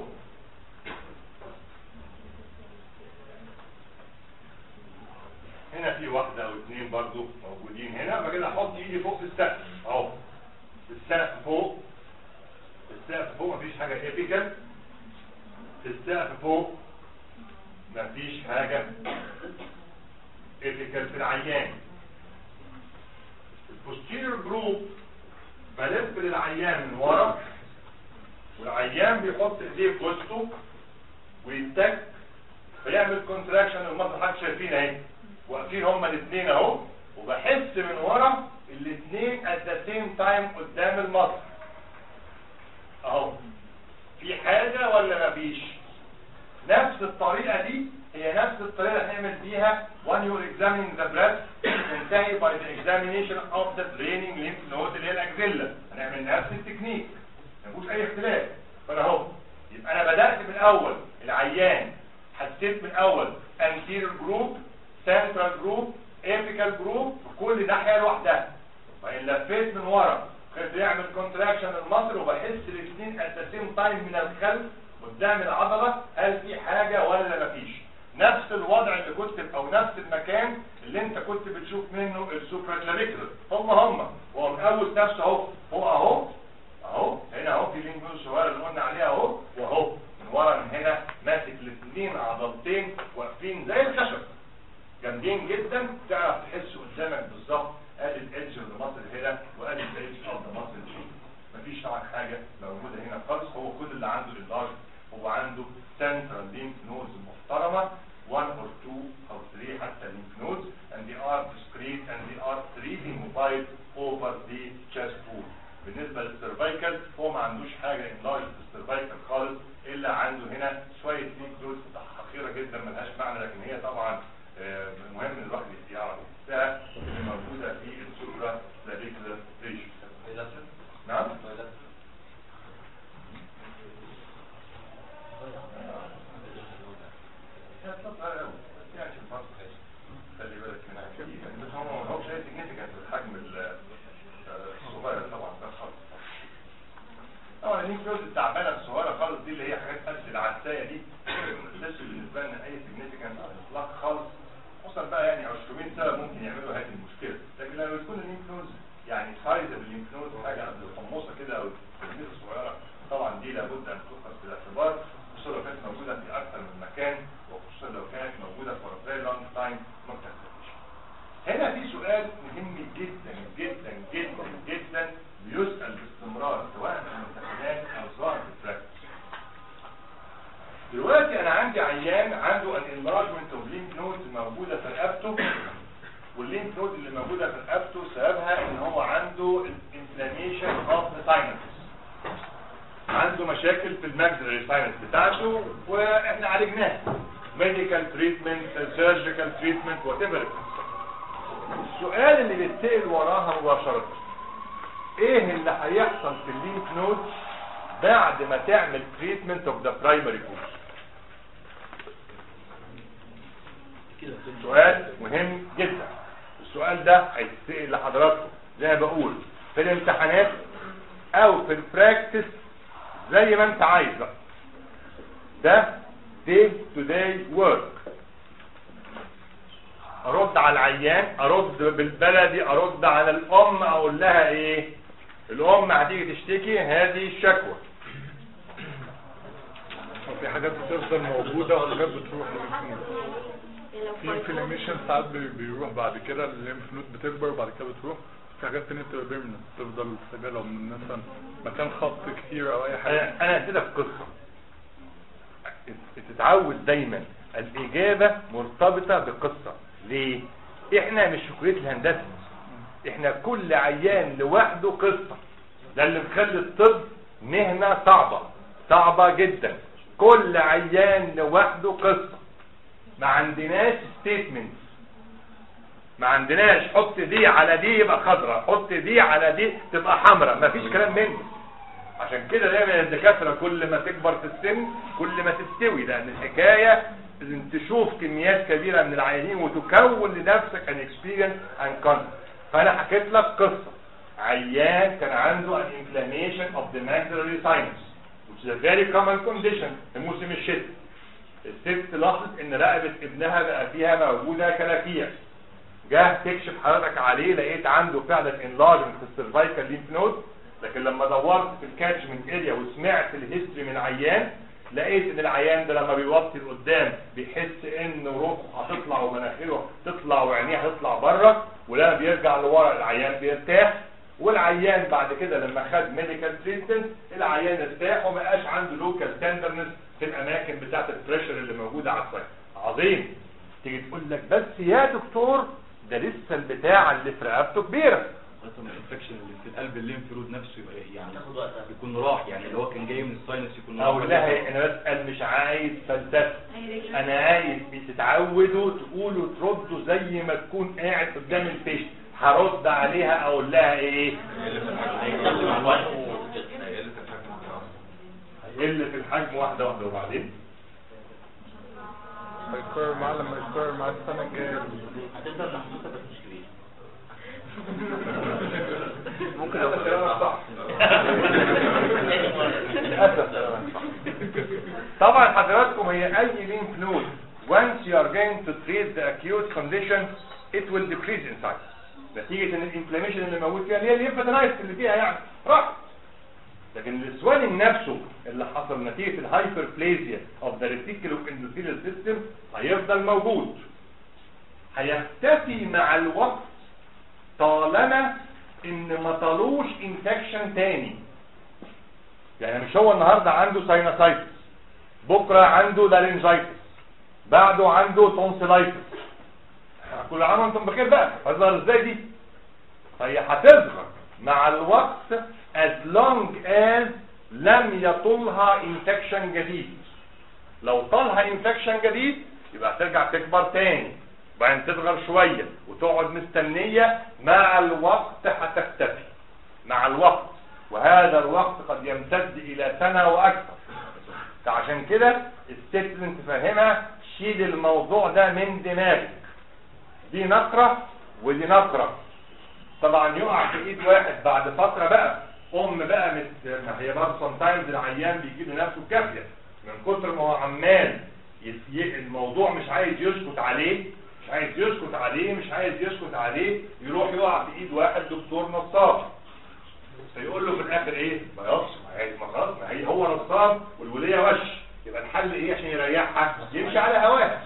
[SPEAKER 2] هنا في واحدة او اتنين برضو موجودين هنا بقى كده احط ايدي فوق في السقف اهو السقف فوق السقف فوق مفيش حاجة ايبيكال السقف فوق مفيش حاجة ايبيكال في العيان البوستيريور جروب بلف للعيان من ورا والعيان بيحط ايديه في وسطه ويتك فيعمل كونتراكشن المصر حضرتك شايفين اهي واقفين هما الاثنين اهو وبحس من ورا الاثنين at the same time قدام المصر اهو في حاجة ولا مفيش نفس الطريقة دي هي نفس الطريقة اللي هنعمل بيها when you're examining the breast تنتهي by the examination of the draining lymph node اللي هي الاكزيلا هنعمل نفس التكنيك مفيش اي اختلاف فانا اهو يبقى انا بدأت من الاول العيان حسيت من الاول anterior group central group apical group في كل ناحية لوحدها فإن لفيت من ورا كنت يعمل كونتراكشن المصر وبحس الاثنين at the same time من الخلف قدام العضلة هل في حاجة ولا مفيش نفس الوضع اللي كنت او نفس المكان اللي انت كنت بتشوف منه السوبر كلافيكولر هم هم هو مقوس نفسه اهو فوق اهو اهو هنا اهو في لينجوز الصغيره اللي قلنا عليها اهو واهو من ورا من هنا ماسك الاثنين عضلتين واقفين زي الخشب جامدين جدا تعرف تحس قدامك بالظبط ادي الادج اللي مصر هنا وادي الادج اوف مصر هنا مفيش طبعا حاجه موجوده هنا خالص هو كل اللي عنده اللارج هو عنده سنترال لينف نودز محترمه 1 or 2 or 3 حتى lymph nodes and they are discrete and they are freely mobile over the chest wall بالنسبة للسيرفايكال هو ما عندوش حاجة انلارج في السيرفايكال خالص الا عنده هنا شوية lymph nodes حقيرة جدا ملهاش معنى لكن هي طبعا آه، مهم ان الواحد يعرف ده اللي موجودة في السوبرا لابيكولار ريشن نعم خلي بالك من بس هو ما هوش اي significant في الحجم ال- الصغير طبعا ده خالص طبعا النيوكليوز التعبانه الصغيره خالص دي اللي هي حاجات قد العدسايه دي ما تدش بالنسبه لنا اي significant على الاطلاق خالص خصوصا بقى يعني 20 سنه ممكن يعملوا هذه المشكله لكن لما تكون النيوكليوز يعني سايز النيوكليوز حاجه قد الحموصه كده او التلميذ الصغيره طبعا دي لابد ان تؤخذ في الاعتبار خصوصا لو كانت موجوده في اكثر من مكان وخصوصا لو كانت موجوده for a very long time ما بتختفيش هنا في سؤال مهم جدا جدا جدا جدا بيسأل باستمرار سواء في الامتحانات او سواء في البراكتس دلوقتي انا عندي عيان عنده ان enlargement of lymph nodes موجودة في رقبته والليمف نود اللي موجودة في رقبته سببها ان هو عنده inflammation of the sinus عنده مشاكل في الماكسيلري ساينس بتاعته واحنا عالجناها ميديكال تريتمنت سيرجيكال تريتمنت وات ايفر السؤال اللي بيتسال وراها مباشره ايه اللي هيحصل في الليمف نود بعد ما تعمل تريتمنت اوف ذا برايمري كورس سؤال مهم جدا السؤال ده هيتسال لحضراتكم زي ما بقول في الامتحانات او في البراكتس زي ما انت عايز بقى ده day to day work ارد على العيان ارد بالبلدي ارد على الام اقول لها ايه الام هتيجي تشتكي هذه الشكوى
[SPEAKER 5] في حاجات بتفضل موجودة وحاجات بتروح للليمف في انفلاميشن ساعات بي- بيروح بعد كده الليمف نود بتكبر وبعد كده بتروح في حاجات تانية بتبقى بيرمننت تفضل سجالة من مثلا مكان خط كتير او اي حاجة
[SPEAKER 2] انا انا اديتك قصه تتعود دايما الاجابه مرتبطه بقصه ليه احنا مش في كليه الهندسه احنا كل عيان لوحده قصه ده اللي مخلي الطب مهنه صعبه صعبه جدا كل عيان لوحده قصه ما عندناش ستيتمنتس ما عندناش حط دي على دي يبقى خضراء حط دي على دي تبقى حمراء مفيش كلام منه عشان كده دايما الدكاتره كل ما تكبر في السن كل ما تستوي لان الحكايه ان تشوف كميات كبيره من العيانين وتكون لنفسك ان اكسبيرينس ان كونسبت فانا حكيت لك قصه عيان كان عنده an inflammation of the maxillary sinus which is a very common condition في موسم الشتاء الست لاحظت ان رقبة ابنها بقى فيها موجودة كلاكيع جه تكشف حضرتك عليه لقيت عنده فعلا enlargement في السيرفايكال ليمف نود لكن لما دورت في الكاتشمنت اريا وسمعت الهيستوري من عيان لقيت ان العيان ده لما بيوطي لقدام بيحس ان روحه هتطلع ومناخيره تطلع وعينيه هتطلع بره ولما بيرجع لورا العيان بيرتاح والعيان بعد كده لما خد ميديكال تريتمنت العيان ارتاح وما بقاش عنده لوكال تندرنس في الاماكن بتاعت البريشر اللي موجوده على السايد عظيم تيجي تقول لك بس يا دكتور ده لسه البتاع اللي في رقبته كبيره
[SPEAKER 8] اصلا الانفكشن اللي في القلب الليمف نود نفسه يبقى إيه؟ يعني
[SPEAKER 6] تاخد وقت
[SPEAKER 8] يكون راح يعني اللي هو كان جاي من الساينس يكون راح
[SPEAKER 2] اقول لها إيه؟ انا بسال مش عايز فلسفه انا عايز تتعودوا تقولوا تردوا زي ما تكون قاعد قدام الفيش هرد عليها اقول لها ايه هيقل في الحجم واحده واحده وبعدين
[SPEAKER 5] هيتكرر معاه لما يتكرر معاه السنة الجاية
[SPEAKER 6] هتفضل محسوسة بس مش كبيرة
[SPEAKER 2] ممكن لو صح للاسف طبعا حضراتكم هي اي lymph node once you are going to treat the acute condition it will decrease in size نتيجة ان الانفلاميشن اللي موجود فيها اللي هي الليمفادينايتس اللي فيها يعني راح لكن السوالين نفسه اللي حصل نتيجة الهايبربليزيا of the reticular endothelial system هيفضل موجود هيختفي مع الوقت طالما ان ما طالوش انفكشن تاني يعني مش هو النهارده عنده ساينوسايتس بكره عنده لارنجايتس بعده عنده تونسيلايتس كل عام وانتم بخير بقى هتظهر ازاي دي فهي هتظهر مع الوقت as long as لم يطلها انفكشن جديد لو طالها انفكشن جديد يبقى هترجع تكبر تاني وبعدين تصغر شوية وتقعد مستنية مع الوقت هتختفي مع الوقت وهذا الوقت قد يمتد الى سنة واكثر فعشان كده الست لازم تفهمها شيل الموضوع ده من دماغك دي نقرة ودي نقرة طبعا يقع في ايد واحد بعد فترة بقى ام بقى مت... ما هي برضه سم تايمز العيان بيجيب لنفسه كافية من كتر ما هو عمال يس- الموضوع مش عايز يسكت عليه مش عايز يسكت عليه مش عايز يسكت عليه يروح يقع في ايد واحد دكتور نصاب فيقول له في الاخر ايه بيص ما هي ما خلاص ما هي هو نصاب والوليه وش يبقى الحل ايه عشان يريحها يمشي على هواها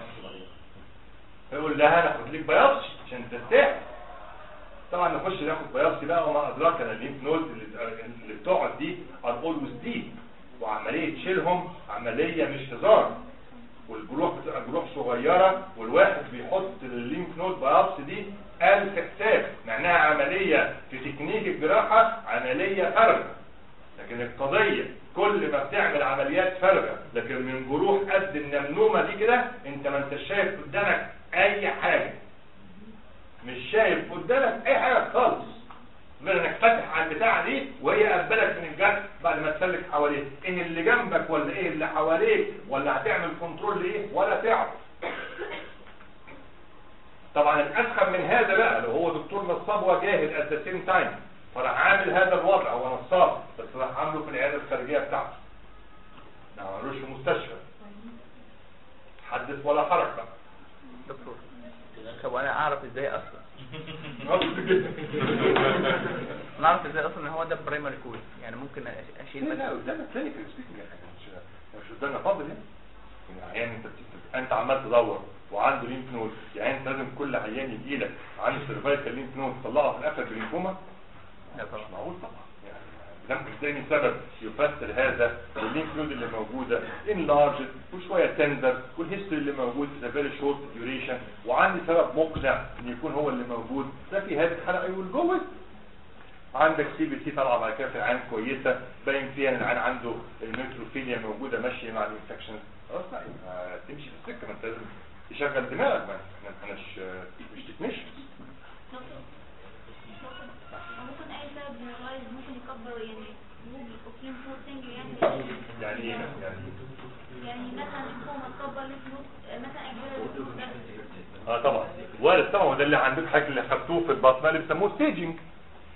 [SPEAKER 2] فيقول لها انا هاخد لك بياضسي عشان ترتاح طبعا نخش ناخد بياضسي بقى وما ادراك ان الليمف نود اللي, اللي بتقعد دي ار اولويز دي وعمليه تشيلهم عمليه مش هزار والجروح بتبقى جروح صغيره والواحد بيحط الليمف نود بياضسي دي ألف حساب معناها عمليه في تكنيك الجراحه عمليه فارغه لكن القضية كل ما بتعمل عمليات فارغة لكن من جروح قد النمنومة دي كده انت ما انت شايف قدامك اي حاجة مش شايف قدامك اي حاجة خالص غير انك فاتح على البتاعة دي وهي قبلك من الجنب بعد ما تسلك حواليك ايه اللي جنبك ولا ايه اللي حواليك ولا هتعمل كنترول لايه ولا تعرف طبعا الاسخن من هذا بقى لو هو دكتور نصاب وجاهل at the same time فراح عامل هذا الوضع هو نصاب بس راح عامله في العياده الخارجيه بتاعته ما عملوش في مستشفى حدث ولا حرج بقى
[SPEAKER 3] دكتور طب انا اعرف ازاي اصلا
[SPEAKER 2] مبسوط جدا
[SPEAKER 3] انا اعرف ازاي اصلا ان هو ده برايمري كول يعني ممكن أش- اشيل
[SPEAKER 2] لا
[SPEAKER 3] بس
[SPEAKER 2] قدامك كلينيكال سبيكنج مش مش قدامنا فاضل يعني يعني انت بت- انت عمال تدور وعنده ليمف نود يعني انت لازم كل عيان يجي لك عنده سيرفايكال ليمف نود تطلعه في الاخر بالليمفوما
[SPEAKER 3] لا طبعا
[SPEAKER 2] مش معقول طبعا يعني لم تلاقي سبب يفسر هذا الليمف نود اللي موجوده انلارج وشويه تندر والهيستوري اللي موجود في فيري شورت ديوريشن وعندي سبب مقنع ان يكون هو اللي موجود ده في هذه الحلقه يقول جوه عندك سي بي سي طالعه بعد كده في العين كويسه باين فيها ان العين عنده النيوتروفيليا موجوده ماشيه مع الانفكشن خلاص لا يبقى تمشي في السكه ما انت لازم تشغل دماغك ما احنا مش مش تكنيشن
[SPEAKER 7] ممكن اي سبب جنرالايز ممكن يكبر يعني موجي اوكين فورسنج يعني
[SPEAKER 2] يعني ايه يعني
[SPEAKER 7] يعني مثلا هو ما تكبر لفلوس مثلا اجهزه
[SPEAKER 2] اه طبعا وارد طبعا وده اللي عندك حاجه اللي خدتوه في البطنه اللي بيسموه ستيجنج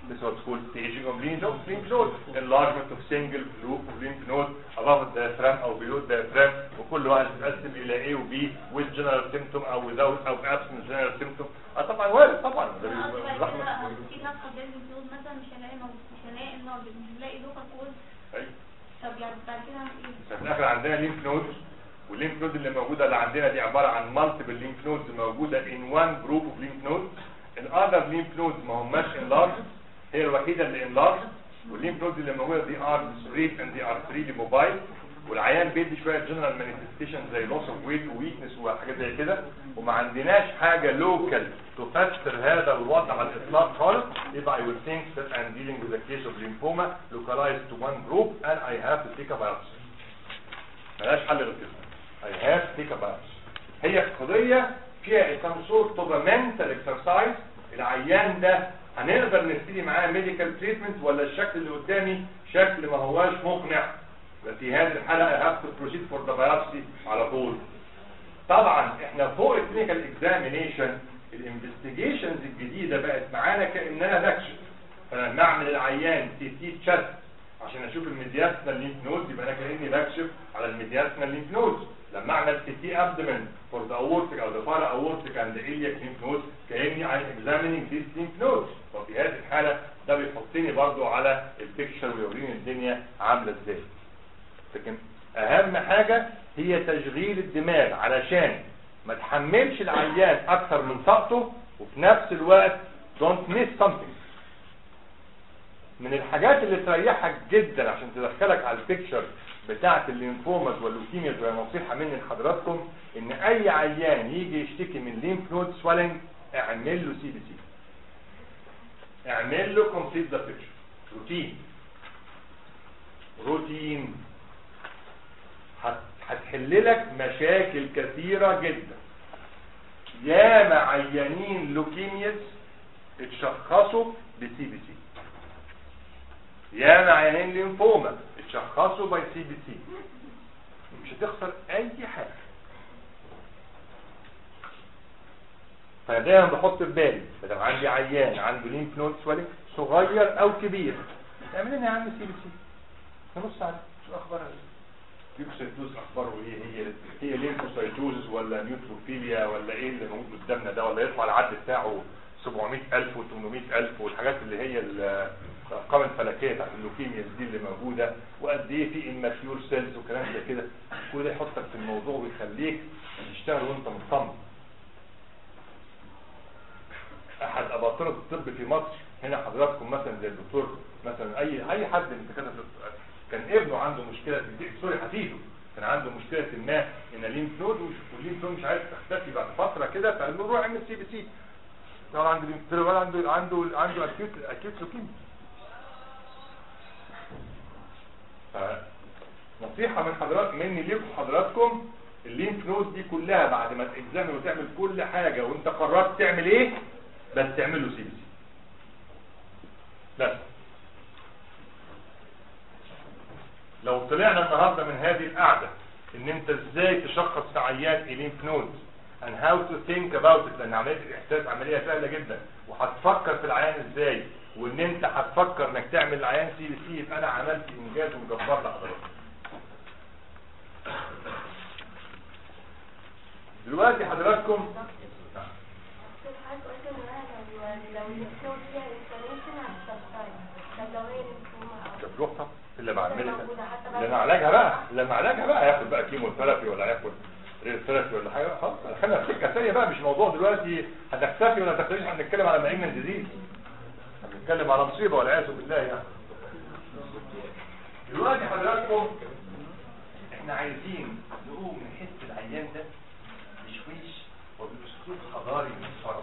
[SPEAKER 2] This was called staging of lymph node, lymph node, enlargement of single group of lymph node above the diaphragm او below the diaphragm وكل واحد بيتقسم الى A و B with general symptom او without او absent general symptom اه طبعا وارد طبعا ده
[SPEAKER 7] قصدي
[SPEAKER 2] بيبقى
[SPEAKER 7] بعد
[SPEAKER 2] زحمه
[SPEAKER 7] كده اكيد هدخل بيزنس نود مثلا مش هلاقي موجود مش هلاقي النارد مش هلاقي لوكال كود
[SPEAKER 2] أيوة.
[SPEAKER 7] طب يعني بعد كده هعمل ايه؟
[SPEAKER 2] في الاخر عندنا ليمف نود والليمف نود اللي موجوده اللي عندنا دي عباره عن مالتيبل ليمف نودز موجوده in one group of lymph nodes الاذر lymph nodes ما هماش enlarged هي الوحيده اللي enlarged والليمف نودز اللي موجوده دي are discrete and they are freely mobile والعيان بيدي شويه جنرال مانيفستيشن زي لوس اوف ويت وويكنس وحاجات زي كده وما عندناش حاجه لوكال تفسر هذا الوضع على الاطلاق خالص يبقى I will think that I'm dealing with a case of lymphoma localized to one group and I have to take a biopsy ملهاش حل غير كده I have to take a biopsy هي قضية فيها some sort of a mental exercise العيان ده هنقدر نبتدي معاه medical treatment ولا الشكل اللي قدامي شكل ما هواش مقنع في هذه الحالة I have to proceed for the biopsy على طول طبعا احنا فوق الكلينيكال اكزامينيشن الانفستيجيشنز الجديدة بقت معانا كأننا بكشف فلما اعمل العيان تي تي تشست عشان اشوف الميدياسنال لينف نودز يبقى انا كاني بكشف على الميدياسنال لينف نودز لما اعمل تي تي ابدمن فور ذا اورتيك او ذا بارا اورتيك اند الياك لينف نودز كاني اي اكزامينينج ذيس لينف نودز وفي هذه الحاله ده بيحطني برضو على البيكتشر ويوريني الدنيا عامله ازاي لكن اهم حاجه هي تشغيل الدماغ علشان ما تحملش العيان اكثر من طاقته وفي نفس الوقت don't miss something من الحاجات اللي تريحك جدا عشان تدخلك على البيكتشر بتاعه الليمفوماز واللوكيمياز وهي نصيحه مني لحضراتكم ان اي عيان يجي يشتكي من ليمف نود سويلنج اعمل له سي بي سي اعمل له كومبليت ذا بيكتشر روتين روتين هت- هتحل لك مشاكل كثيره جدا ياما عيانين لوكيمياز اتشخصوا بسي بي سي ياما عيانين ليمفوما اتشخصوا باي سي بي سي مش هتخسر اي حاجه فانا دايما بحط في بالي لو عندي عيان عنده ليمف نود سويلنج صغير او كبير اعمل لنا يا عم سي بي سي نبص عليه شو اخبارها ايه ليوكوسيتوز اخباره ايه هي هي ليمفوسيتوز ولا نيوتروفيليا ولا ايه اللي موجود قدامنا ده ولا يطلع العد بتاعه 700000 و800000 والحاجات اللي هي ال- الارقام الفلكيه بتاعت اللوكيميا دي اللي موجوده وقد ايه في اماتيور سيلز وكلام زي كده كل ده يحطك في الموضوع ويخليك تشتغل وانت مطمن احد اباطره الطب في مصر هنا حضراتكم مثلا زي الدكتور مثلا اي اي حد من الدكاتره كان ابنه عنده مشكله في سوري حفيده كان عنده مشكله ما ان الليمف نود وش- والليمف نود مش عارف تختفي بعد فتره كده فقال له روح اعمل سي بي سي طبعا عنده ليمف نود ولا عنده عنده عنده اكيوت اكيوت لوكيميا فنصيحه من حضرات مني ليكم حضراتكم الليمف نود دي كلها بعد ما تكزامن وتعمل كل حاجه وانت قررت تعمل ايه بس تعمل له سي بي سي بس لو طلعنا النهارده من هذه القعده ان انت ازاي تشخص في عيان الليمف نود and how to think about it لان عمليه الاحساس عمليه سهله جدا وهتفكر في العيان ازاي وان انت هتفكر انك تعمل العيان سي بي سي يبقى انا عملت انجاز ومجبر لحضرتك دلوقتي حضراتكم طب طب اللي بعملها اللي انا علاجها بقى اللي انا علاجها بقى هياخد بقى كيمو ثيرابي ولا هياخد ريل ثيرابي ولا حاجه خلاص خلينا في سكه ثانيه بقى مش موضوع دلوقتي هتختفي ولا تختفيش احنا بنتكلم على مالجنت ديزيز بنتكلم على مصيبه والعياذ بالله يعني دلوقتي حضراتكم احنا عايزين نقوم نحس العيان ده بشويش وباسلوب حضاري محترم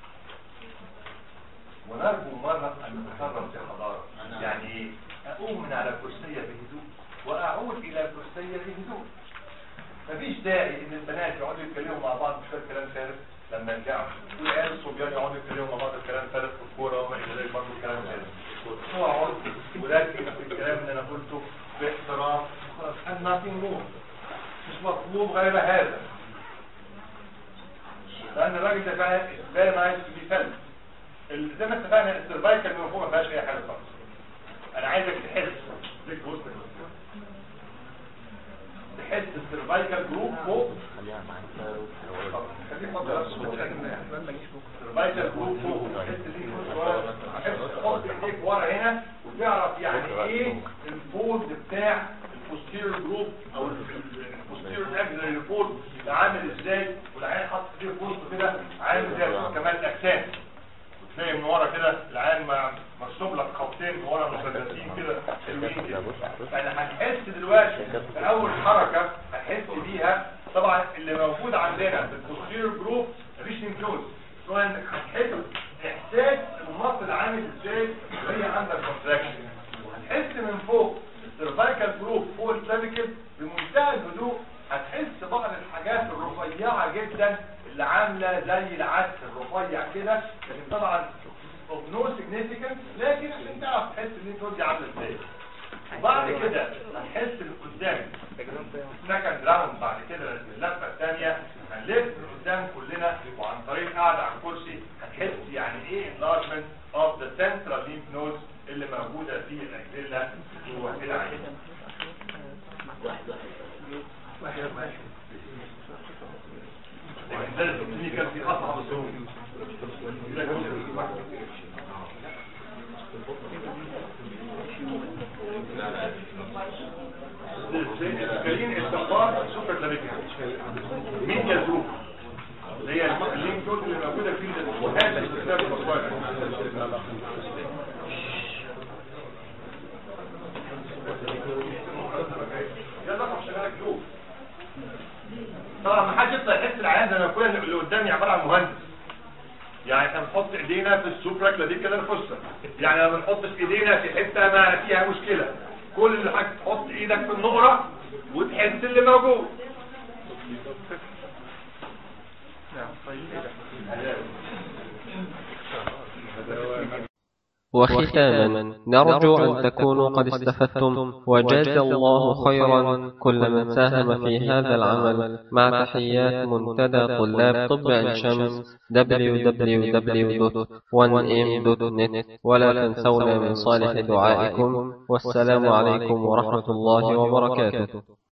[SPEAKER 2] ونرجو مرة أن نتكرم في حضارة يعني إيه؟ أقوم من على كرسية بهدوء وأعود إلى كرسية بهدوء مفيش داعي إن البنات يقعدوا يتكلموا مع بعض شوية كلام فارغ لما يرجعوا والعيال الصبيان يقعدوا يتكلموا مع بعض الكلام فارغ في الكورة وما إلى ذلك برضه كلام فارغ اقعد وركز في الكلام اللي أنا قلته باحترام خلاص and nothing more مش مطلوب غير هذا لأن الراجل ده فعلا very nice to be felt ال- زي ما اتفقنا السيرفايكال من فوق ما فيهاش اي حاجه خالص انا عايزك تحس ليك وسط تحس السيرفايكال جروب فوق طب، خليك مصدر السيرفايكال جروب فوق تحس دي فوق ورا تحس تحط ايديك ورا هنا وتعرف يعني ايه الفولد بتاع البوستيريور جروب او البوستيريور اكزيلري فولد عامل ازاي والعيان حاطط فيه فولد كده عامل زي كمان الاجسام تلاقي من ورا كده العيان ما- مرسوم لك خطين من ورا مثلثين كده حلوين كده يعني هتحس دلوقتي في اول حركه هتحس بيها طبعا اللي موجود عندنا في البوستيريور جروب مفيش نيمفلوز سواء انك هتحس احساس المصل عامل ازاي وهي عندك كونتراكشن وهتحس من فوق السيرفايكال جروب فوق الكلافيكل بمنتهى الهدوء هتحس بعض الحاجات الرفيعه جدا اللي عامله زي العدس الرفيع كده لكن طبعا of no significance لكن عشان تعرف تحس ان انت دي عامله ازاي وبعد كده هنحس اللي قدام سكند راوند بعد كده اللفه الثانيه هنلف لقدام كلنا وعن طريق قاعده على الكرسي هتحس يعني ايه enlargement of the central lymph nodes اللي موجوده في الاجزله جوه كده عليها لكن ده الكلينيكال في اصعب الظروف ده جزء واحد. الكلين استخبار سوبر كلاريكال مين يزوم اللي هي اللينك دول اللي موجوده في وهذا الاستخدام البصري يلا طب شغالك شوف طبعا ما حدش يطلع يحس العيان زي ما يكون اللي قدامي عباره عن مهندس يعني احنا بنحط ايدينا في السوبرا كلاديكال الفصة يعني ما بنحطش ايدينا في حته ما فيها مشكله كل اللي حاجه تحط ايدك في النقره وتحس اللي موجود
[SPEAKER 1] وختاما نرجو أن تكونوا قد استفدتم وجزى الله خيرا كل من ساهم في هذا العمل مع تحيات منتدى طلاب طب عين شمس www.1m.net ولا تنسونا من صالح دعائكم والسلام عليكم ورحمة الله وبركاته